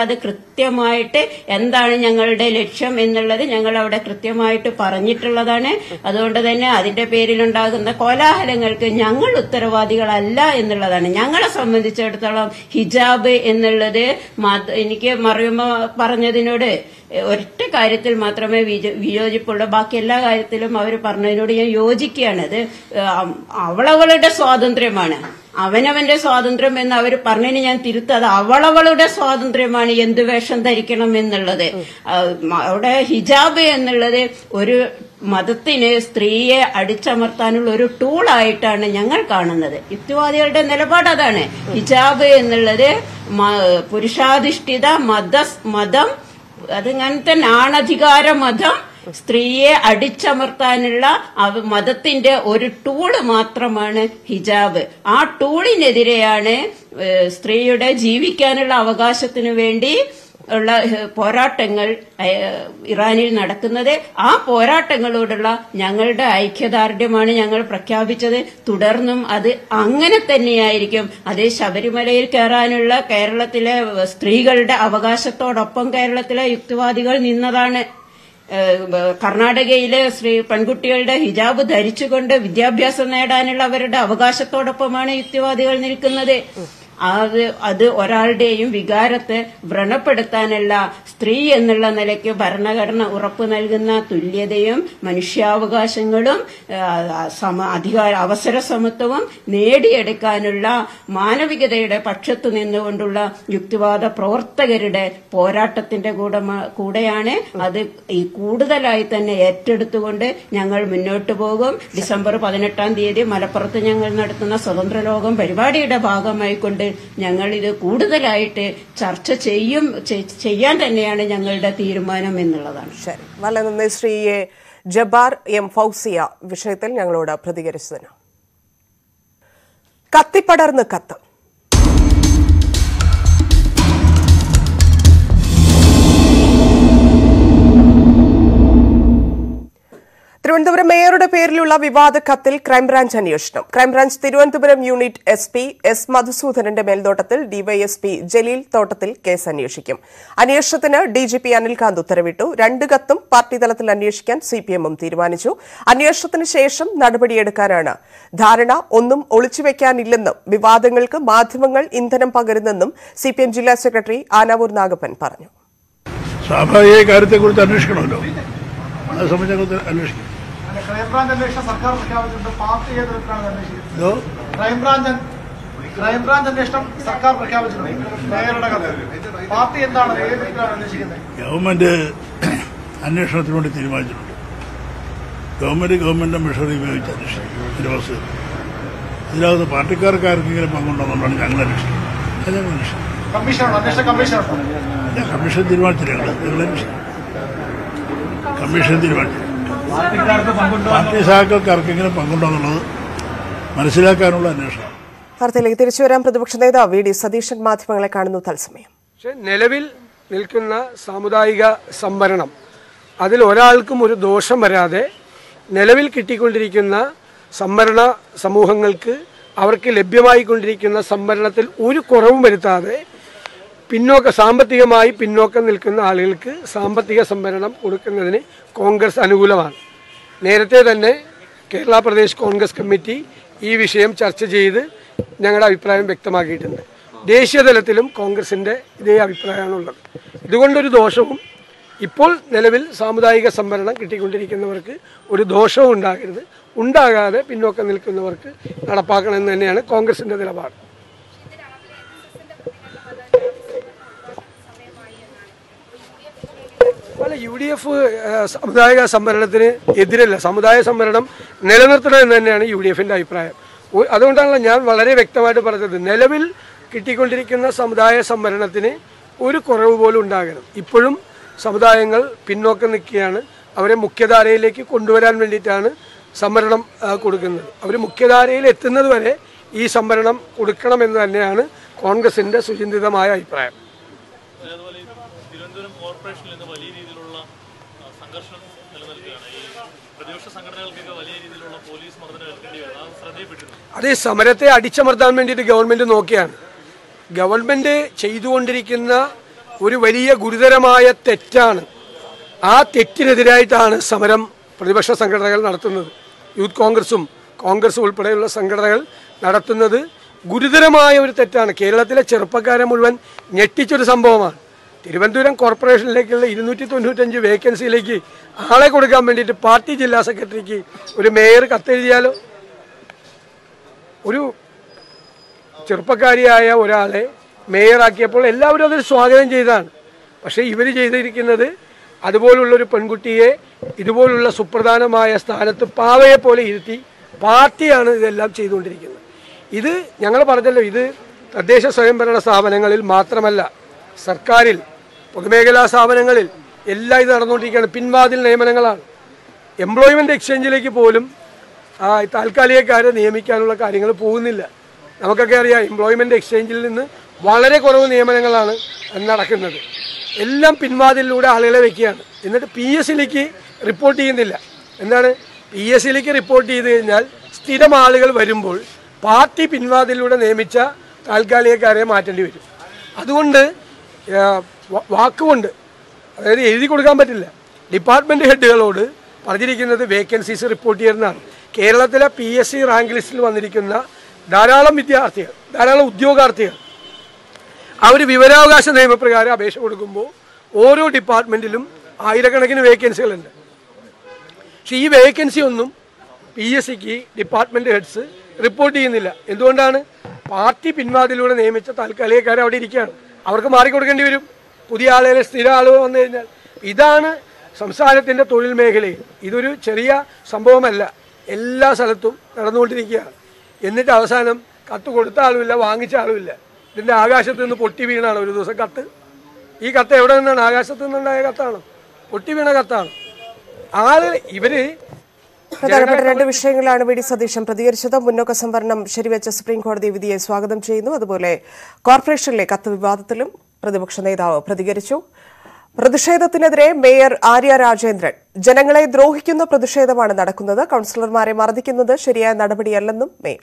അത് കൃത്യമായിട്ട് എന്താണ് ഞങ്ങളുടെ ലക്ഷ്യം എന്നുള്ളത് ഞങ്ങൾ അവിടെ കൃത്യമായിട്ട് പറഞ്ഞിട്ടുള്ളതാണ് അതുകൊണ്ട് തന്നെ അതിന്റെ പേരിലുണ്ടാകുന്ന കോലാഹലങ്ങൾക്ക് ഞങ്ങൾ ഉത്തരവാദികളല്ല എന്നുള്ളതാണ് ഞങ്ങളെ സംബന്ധിച്ചിടത്തോളം ഹിജാബ് എന്നുള്ളത് മത- എനിക്ക് മറിയുമ്പോ പറഞ്ഞതിനോട് ഒറ്റ കാര്യത്തിൽ മാത്രമേ വിജ- വിയോജിപ്പുള്ളൂ ബാക്കി എല്ലാ കാര്യത്തിലും അവർ പറഞ്ഞതിനോട് ഞാൻ യോജിക്കുകയാണ് അത് ആം, അവളവളുടെ സ്വാതന്ത്ര്യമാണ് അവനവന്റെ സ്വാതന്ത്ര്യം എന്ന് അവർ പറഞ്ഞതിന് ഞാൻ തിരുത്തത് അവളവളുടെ സ്വാതന്ത്ര്യമാണ് എന്ത് വേഷം ധരിക്കണം എന്നുള്ളത് ആ, മ- അവിടെ ഹിജാബ് എന്നുള്ളത് ഒരു മതത്തിന് സ്ത്രീയെ അടിച്ചമർത്താനുള്ള ഒരു ടൂളായിട്ടാണ് ഞങ്ങൾ കാണുന്നത് യുക്തിവാദികളുടെ നിലപാട് അതാണ് ഹിജാബ് എന്നുള്ളത് മ- പുരുഷാധിഷ്ഠിത മത മതം അതിങ്ങനത്തെ നാണധികാര മതം സ്ത്രീയെ അടിച്ചമർത്താനുള്ള അവ- മതത്തിന്റെ ഒരു ടൂള് മാത്രമാണ് ഹിജാബ് ആ ടൂളിനെതിരെയാണ് ഏഹ്, സ്ത്രീയുടെ ജീവിക്കാനുള്ള അവകാശത്തിനു വേണ്ടി ഉള്ള ഏഹ്, പോരാട്ടങ്ങൾ ഏഹ്, ഇറാനിൽ നടക്കുന്നത് ആ പോരാട്ടങ്ങളോടുള്ള ഞങ്ങളുടെ ഐക്യദാർഢ്യമാണ് ഞങ്ങൾ പ്രഖ്യാപിച്ചത് തുടർന്നും അത് അങ്ങനെ തന്നെയായിരിക്കും അതേ ശബരിമലയിൽ കയറാനുള്ള കേരളത്തിലെ സ്ത്രീകളുടെ അവകാശത്തോടൊപ്പം കേരളത്തിലെ യുക്തിവാദികൾ നിന്നതാണ് ഏഹ് ബ- കർണാടകയിലെ സ്ത്രീ പെൺകുട്ടികളുടെ ഹിജാബ് ധരിച്ചുകൊണ്ട് വിദ്യാഭ്യാസം നേടാനുള്ള അവരുടെ അവകാശത്തോടൊപ്പമാണ് യുക്തിവാദികൾ നിൽക്കുന്നത് അത് അത് ഒരാളുടെയും വികാരത്തെ വ്രണപ്പെടുത്താനല്ല സ്ത്രീ എന്നുള്ള നിലയ്ക്ക് ഭരണഘടന ഉറപ്പു നൽകുന്ന തുല്യതയും മനുഷ്യാവകാശങ്ങളും ആ, സമ അധികാര അവസര സമത്വവും നേടിയെടുക്കാനുള്ള മാനവികതയുടെ പക്ഷത്തു നിന്നുകൊണ്ടുള്ള യുക്തിവാദ പ്രവർത്തകരുടെ പോരാട്ടത്തിന്റെ കൂടെ കൂടെയാണ് അത് ഈ കൂടുതലായി തന്നെ ഏറ്റെടുത്തുകൊണ്ട് ഞങ്ങൾ മുന്നോട്ട് പോകും ഡിസംബർ പതിനെട്ടാം തീയതി മലപ്പുറത്ത് ഞങ്ങൾ നടത്തുന്ന സ്വതന്ത്ര ലോകം പരിപാടിയുടെ ഭാഗമായിക്കൊണ്ട് ഞങ്ങൾ ഇത് കൂടുതലായിട്ട് ചർച്ച ചെയ്യും ചെ- ചെയ്യാൻ തന്നെയാണ് ഞങ്ങളുടെ തീരുമാനം എന്നുള്ളതാണ് ശരി വളരെ നന്ദി ശ്രീ എ. ജബ്ബാർ എം ഫൗസിയ വിഷയത്തിൽ ഞങ്ങളോട് പ്രതികരിച്ചതിന് കത്തിപ്പടർന്ന് കത്ത് തിരുവനന്തപുരം മേയറുടെ പേരിലുള്ള വിവാദ കത്തിൽ ക്രൈംബ്രാഞ്ച് അന്വേഷണം crime branch Thiruvananthapuram unit S P S മധുസൂദനന്റെ മേൽനോട്ടത്തിൽ ഡിവൈഎസ്പി ജലീൽ തോട്ടത്തിൽ കേസ് അന്വേഷിക്കും അന്വേഷണത്തിന് ഡിജിപി അനിൽകാന്ത് ഉത്തരവിട്ടു രണ്ട് കത്തും പാർട്ടി തലത്തിൽ അന്വേഷിക്കാൻ സിപിഎമ്മും തീരുമാനിച്ചു അന്വേഷണത്തിന് ശേഷം നടപടിയെടുക്കാനാണ് ധാരണ ഒന്നും ഒളിച്ചുവെക്കാനില്ലെന്നും വിവാദങ്ങൾക്ക് മാധ്യമങ്ങൾ ഇന്ധനം പകരുന്നെന്നും സിപിഎം ജില്ലാ സെക്രട്ടറി ആനാവൂർ നാഗപ്പൻ പറഞ്ഞു സ്വാഭാവിക കാര്യത്തെക്കുറിച്ച് അന്വേഷിക്കണമല്ലോ അത് സംബന്ധിച്ച് ഞങ്ങൾ അന്വേഷിക്കും അല്ല, ക്രൈംബ്രാഞ്ച് അന്വേഷണം സർക്കാർ പ്രഖ്യാപിച്ചിട്ടുണ്ട് പാർട്ടി ഏത് തരത്തിലാണ് അന്വേഷിക്കുന്നത് ഇതോ ക്രൈംബ്രാഞ്ച് അൻ- ക്രൈംബ്രാഞ്ച് അന്വേഷണം സർക്കാർ പ്രഖ്യാപിച്ചിട്ടുണ്ട് മേയറുടെ കഥ പാർട്ടി എന്താണ് ഏത് തരത്തിലാണ് അന്വേഷിക്കുന്നത് ഗവൺമെന്റ് അന്വേഷണത്തിന് വേണ്ടി തീരുമാനിച്ചിട്ടുണ്ട് ഗവൺമെന്റ് ഗവൺമെന്റ് മിഷണറി ഉപയോഗിച്ച് അന്വേഷിക്കും ഇതിന്റെ വസ്തുത ഇതിനകത്ത് പാർട്ടിക്കാർക്ക് ആർക്കെങ്കിലും പങ്കുണ്ടെന്നുള്ളതാണ് ഞങ്ങൾ അന്വേഷിക്കുന്നത് അത് ഞങ്ങൾ അന്വേഷിക്കും കമ്മീഷനാണ് അന്വേഷണ കമ്മീഷനാണ് ഇല്ല, കമ്മീഷൻ തീരുമാനിച്ചില്ല ഞങ്ങൾ ഞങ്ങൾ അന്വേഷിക്കും കമ്മീഷൻ തീരുമാനിച്ചു പാർട്ടി സഹാക്കൾക്ക് ആർക്കെങ്കിലും പങ്കുണ്ടോന്നുള്ളത് മനസ്സിലാക്കാനുള്ള അന്വേഷണം വാർത്തയിലേക്ക് തിരിച്ചുവരാൻ പ്രതിപക്ഷ നേതാവ് വി ഡി സതീശൻ മാധ്യമങ്ങളെ കാണുന്നു തത്സമയം പക്ഷെ നിലവിൽ നിൽക്കുന്ന സാമുദായിക സംവരണം അതിൽ ഒരാൾക്കും ഒരു ദോഷം വരാതെ നിലവിൽ കിട്ടിക്കൊണ്ടിരിക്കുന്ന സംവരണ സമൂഹങ്ങൾക്ക് അവർക്ക് ലഭ്യമായിക്കൊണ്ടിരിക്കുന്ന സംവരണത്തിൽ ഒരു കുറവും വരുത്താതെ പിന്നോക്ക സാമ്പത്തികമായി പിന്നോക്കം നിൽക്കുന്ന ആളുകൾക്ക് സാമ്പത്തിക സംവരണം കൊടുക്കുന്നതിന് കോൺഗ്രസ് അനുകൂലമാണ് നേരത്തെ തന്നെ കേരള പ്രദേശ് കോൺഗ്രസ് കമ്മിറ്റി ഈ വിഷയം ചർച്ച ചെയ്ത് ഞങ്ങളുടെ അഭിപ്രായം വ്യക്തമാക്കിയിട്ടുണ്ട് ദേശീയ തലത്തിലും കോൺഗ്രസിൻ്റെ ഇതേ അഭിപ്രായമാണുള്ളത് ഇതുകൊണ്ടൊരു ദോഷവും ഇപ്പോൾ നിലവിൽ സാമുദായിക സംവരണം കിട്ടിക്കൊണ്ടിരിക്കുന്നവർക്ക് ഒരു ദോഷവും ഉണ്ടാകരുത് ഉണ്ടാകാതെ പിന്നോക്കം നിൽക്കുന്നവർക്ക് നടപ്പാക്കണമെന്ന് തന്നെയാണ് കോൺഗ്രസിൻ്റെ നിലപാട് അല്ല യു ഡി എഫ് സമുദായിക സംവരണത്തിന് എതിരല്ല സമുദായ സംവരണം നിലനിർത്തണം എന്ന് തന്നെയാണ് യു ഡി എഫിന്റെ അഭിപ്രായം ഒ- അതുകൊണ്ടാണല്ലോ ഞാൻ വളരെ വ്യക്തമായിട്ട് പറഞ്ഞത് നിലവിൽ കിട്ടിക്കൊണ്ടിരിക്കുന്ന സമുദായ സംവരണത്തിന് ഒരു കുറവ് പോലും ഉണ്ടാകരുത് ഇപ്പോഴും സമുദായങ്ങൾ പിന്നോക്കം നിൽക്കുകയാണ് അവരെ മുഖ്യധാരയിലേക്ക് കൊണ്ടുവരാൻ വേണ്ടിയിട്ടാണ് സംവരണം ആ, കൊടുക്കുന്നത് അവർ മുഖ്യധാരയിൽ എത്തുന്നത് വരെ ഈ സംവരണം കൊടുക്കണമെന്ന് തന്നെയാണ് കോൺഗ്രസിന്റെ സുചിന്തിതമായ അഭിപ്രായം തിരുവനന്തപുരം കോർപ്പറേഷനിൽ നിന്ന് വലിയ രീതിയിലുള്ള ആ, സംഘർഷം നിലനിൽക്കുകയാണ് ഈ പ്രതിപക്ഷ സംഘടനകൾക്കൊക്കെ വലിയ രീതിയിലുള്ള പോലീസ് മർദ്ദനം ഏൽക്കേണ്ടി വരും അത് ശ്രദ്ധയിൽപ്പെട്ടിരുന്നു അതേ സമരത്തെ അടിച്ചമർത്താൻ വേണ്ടിയിട്ട് ഗവൺമെന്റ് നോക്കിയാണ് ഗവൺമെന്റ് ചെയ്തുകൊണ്ടിരിക്കുന്ന ഒരു വലിയ ഗുരുതരമായ തെറ്റാണ് ആ തെറ്റിനെതിരായിട്ടാണ് സമരം പ്രതിപക്ഷ സംഘടനകൾ നടത്തുന്നത് യൂത്ത് കോൺഗ്രസും കോൺഗ്രസും ഉൾപ്പെടെയുള്ള സംഘടനകൾ നടത്തുന്നത് ഗുരുതരമായ ഒരു തെറ്റാണ് കേരളത്തിലെ ചെറുപ്പക്കാരെ മുഴുവൻ ഞെട്ടിച്ചൊരു സംഭവമാണ് തിരുവനന്തപുരം കോർപ്പറേഷനിലേക്കുള്ള ഇരുന്നൂറ്റി തൊണ്ണൂറ്റഞ്ച് വേക്കൻസിയിലേക്ക് ആളെ കൊടുക്കാൻ വേണ്ടിയിട്ട് പാർട്ടി ജില്ലാ സെക്രട്ടറിക്ക് ഒരു മേയർ കത്തെഴുതിയാലോ ഒരു ചെറുപ്പക്കാരിയായ ഒരാളെ മേയറാക്കിയപ്പോൾ എല്ലാവരും അതിൽ സ്വാഗതം ചെയ്തതാണ് പക്ഷേ ഇവർ ചെയ്തിരിക്കുന്നത് അതുപോലുള്ളൊരു പെൺകുട്ടിയെ ഇതുപോലുള്ള സുപ്രധാനമായ സ്ഥാനത്ത് പാവയെ പോലെ ഇരുത്തി പാർട്ടിയാണ് ഇതെല്ലാം ചെയ്തുകൊണ്ടിരിക്കുന്നത് ഇത് ഞങ്ങൾ പറഞ്ഞല്ലോ ഇത് തദ്ദേശ സ്വയംഭരണ സ്ഥാപനങ്ങളിൽ മാത്രമല്ല സർക്കാരിൽ പൊതുമേഖലാ സ്ഥാപനങ്ങളിൽ എല്ലാം ഇത് നടന്നുകൊണ്ടിരിക്കുകയാണ് പിൻവാതിൽ നിയമനങ്ങളാണ് എംപ്ലോയ്മെന്റ് എക്സ്ചേഞ്ചിലേക്ക് പോലും ആ താൽക്കാലികക്കാരെ നിയമിക്കാനുള്ള കാര്യങ്ങൾ പോകുന്നില്ല നമുക്കൊക്കെ അറിയാം എംപ്ലോയ്മെന്റ് എക്സ്ചേഞ്ചിൽ നിന്ന് വളരെ കുറവ് നിയമനങ്ങളാണ് നടക്കുന്നത് എല്ലാം പിൻവാതിലൂടെ ആളുകളെ വെക്കുകയാണ് എന്നിട്ട് പി എസ് സിയിലേക്ക് റിപ്പോർട്ട് ചെയ്യുന്നില്ല എന്താണ് പി എസ് സിയിലേക്ക് റിപ്പോർട്ട് ചെയ്ത് കഴിഞ്ഞാൽ സ്ഥിരം ആളുകൾ വരുമ്പോൾ പാർട്ടി പിൻവാതിലൂടെ നിയമിച്ച താൽക്കാലികക്കാരെ മാറ്റേണ്ടി വരും അതുകൊണ്ട് ആ, വ- വാക്കുകൊണ്ട് അതായത് എഴുതി കൊടുക്കാൻ പറ്റില്ല ഡിപ്പാർട്ട്മെന്റ് ഹെഡുകളോട് പറഞ്ഞിരിക്കുന്നത് വേക്കൻസീസ് റിപ്പോർട്ട് ചെയ്യുന്നതാണ് കേരളത്തിലെ പി എസ് സി റാങ്ക് ലിസ്റ്റിൽ വന്നിരിക്കുന്ന ധാരാളം വിദ്യാർത്ഥികൾ ധാരാളം ഉദ്യോഗാർത്ഥികൾ അവർ വിവരാവകാശ നിയമപ്രകാരം അപേക്ഷ കൊടുക്കുമ്പോൾ ഓരോ ഡിപ്പാർട്ട്മെന്റിലും ആയിരക്കണക്കിന് വേക്കൻസികളുണ്ട് പക്ഷെ ഈ വേക്കൻസി ഒന്നും പി എസ് സിക്ക് ഡിപ്പാർട്ട്മെന്റ് ഹെഡ്സ് റിപ്പോർട്ട് ചെയ്യുന്നില്ല എന്തുകൊണ്ടാണ് പാർട്ടി പിൻവാതിലൂടെ നിയമിച്ച താൽക്കാലികക്കാർ അവിടെ ഇരിക്കുകയാണ് അവർക്ക് മാറിക്കൊടുക്കേണ്ടി വരും പുതിയ ആളുകളെ സ്ഥിര ആളുകൾ വന്നു കഴിഞ്ഞാൽ ഇതാണ് സംസ്ഥാനത്തിന്റെ തൊഴിൽ മേഖലയിൽ ഇതൊരു ചെറിയ സംഭവമല്ല എല്ലാ സ്ഥലത്തും നടന്നുകൊണ്ടിരിക്കുകയാണ് എന്നിട്ട് അവസാനം കത്ത് കൊടുത്ത ആളുമില്ല വാങ്ങിച്ച ആളുമില്ല ഇതിന്റെ ആകാശത്ത് നിന്ന് പൊട്ടി വീണാണ് ഒരു ദിവസം കത്ത് ഈ കത്ത് എവിടെ നിന്നാണ് ആകാശത്ത് നിന്നുണ്ടായ കത്താണ് പൊട്ടി വീണ കത്താണ് ആള് ഇവര് പ്രധാനപ്പെട്ട രണ്ട് വിഷയങ്ങളാണ് വി ഡി സതീശൻ പ്രതികരിച്ചത് മുന്നോക്ക സംവരണം ശരിവെച്ച സുപ്രീം കോടതി വിധിയെ സ്വാഗതം ചെയ്യുന്നു അതുപോലെ കോർപ്പറേഷനിലെ കത്ത് വിവാദത്തിലും പ്രതിപക്ഷ നേതാവ് പ്രതികരിച്ചു പ്രതിഷേധത്തിനെതിരെ മേയർ ആര്യ രാജേന്ദ്രൻ ജനങ്ങളെ ദ്രോഹിക്കുന്ന പ്രതിഷേധമാണ് നടക്കുന്നത് കൌൺസിലർമാരെ മർദ്ദിക്കുന്നത് ശരിയായ നടപടിയല്ലെന്നും മേയർ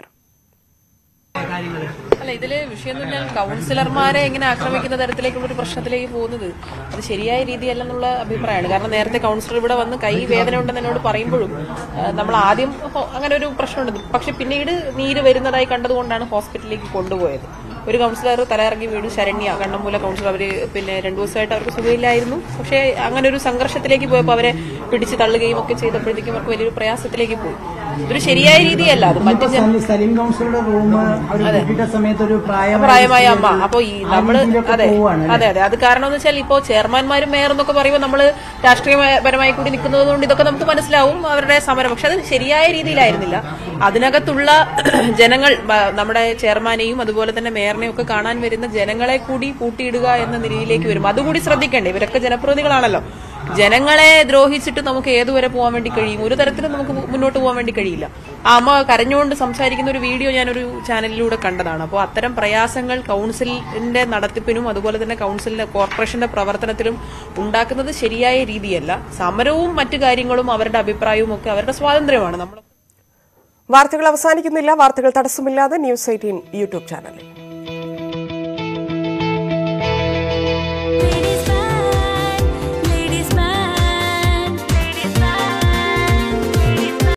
അല്ല ഇതില് വിഷയം എന്ന് പറഞ്ഞാൽ കൗൺസിലർമാരെ ഇങ്ങനെ ആക്രമിക്കുന്ന തരത്തിലേക്കുള്ള ഒരു പ്രശ്നത്തിലേക്ക് പോകുന്നത് അത് ശരിയായ രീതിയല്ലെന്നുള്ള അഭിപ്രായമാണ് കാരണം നേരത്തെ കൗൺസിലർ ഇവിടെ വന്ന് കൈ വേദന ഉണ്ടെന്ന് എന്നോട് പറയുമ്പോഴും ആ, നമ്മൾ ആദ്യം ഹോ- അങ്ങനെ ഒരു പ്രശ്നമുണ്ട് പക്ഷെ പിന്നീട് നീര് വരുന്നതായി കണ്ടതുകൊണ്ടാണ് ഹോസ്പിറ്റലിലേക്ക് കൊണ്ടുപോയത് ഒരു കൗൺസിലർ തലയിറങ്ങി വീട് ശരണ്യ കണ്ണമൂല കൗൺസിലർ അവര് പിന്നെ രണ്ടു ദിവസമായിട്ട് അവർക്ക് സുഖമില്ലായിരുന്നു പക്ഷേ അങ്ങനെ ഒരു സംഘർഷത്തിലേക്ക് പോയപ്പോൾ അവരെ പിടിച്ച് തള്ളുകയും ഒക്കെ ചെയ്തപ്പോഴത്തേക്കും അവർക്ക് വലിയൊരു പ്രയാസത്തിലേക്ക് പോയി ഇതൊരു ശരിയായ രീതിയല്ല അത് മറ്റു ജന- സലീം- സലീം കൗൺസിലറുടെ റൂം അവർ പൂട്ടിയിട്ട സമയത്ത് ഒരു പ്രായമായ പ്രായമായ സ്ത്രീ അമ്മ അപ്പൊ ഈ നമ്മള് ആരെങ്കിലുമൊക്കെ അതെ പോവാണ് അല്ലേ? അതെ അതെ അത് കാരണം എന്ന് വെച്ചാൽ ഇപ്പോ ചെയർമാൻമാരും മേയർ എന്നൊക്കെ പറയുമ്പോൾ നമ്മള് രാഷ്ട്രീയപരമായി കൂടി നിൽക്കുന്നത് കൊണ്ട് ഇതൊക്കെ നമുക്ക് മനസ്സിലാവും അവരുടെ സമരം പക്ഷെ അത് ശരിയായ രീതിയിലായിരുന്നില്ല അതിനകത്തുള്ള ജനങ്ങൾ ബ- നമ്മുടെ ചെയർമാനെയും അതുപോലെ തന്നെ മേയറിനെയും ഒക്കെ കാണാൻ വരുന്ന ജനങ്ങളെ കൂടി കൂട്ടിയിടുക എന്ന നിലയിലേക്ക് വരും അതുകൂടി ശ്രദ്ധിക്കണ്ടേ ഇവരൊക്കെ ജനപ്രതിനിധികളാണല്ലോ ജനങ്ങളെ ദ്രോഹിച്ചിട്ട് നമുക്ക് ഏതുവരെ പോകാൻ വേണ്ടി കഴിയും ഒരു തരത്തിലും നമുക്ക് മുന്നോട്ട് പോകാൻ വേണ്ടി കഴിയില്ല ആ അമ്മ കരഞ്ഞുകൊണ്ട് സംസാരിക്കുന്ന ഒരു വീഡിയോ ഞാനൊരു ചാനലിലൂടെ കണ്ടതാണ് അപ്പോൾ അത്തരം പ്രയാസങ്ങൾ കൗൺസിലിന്റെ നടത്തിപ്പിനും അതുപോലെ തന്നെ കൗൺസിലിന്റെ കോർപ്പറേഷന്റെ പ്രവർത്തനത്തിലും ഉണ്ടാക്കുന്നത് ശരിയായ രീതിയല്ല സമരവും മറ്റു കാര്യങ്ങളും അവരുടെ അഭിപ്രായവും ഒക്കെ അവരുടെ സ്വാതന്ത്ര്യമാണ് നമ്മൾ വാർത്തകൾ അവസാനിക്കുന്നില്ല വാർത്തകൾ തടസ്സമില്ലാതെ ന്യൂസ് എയ്റ്റീൻ യൂട്യൂബ് ചാനലിൽ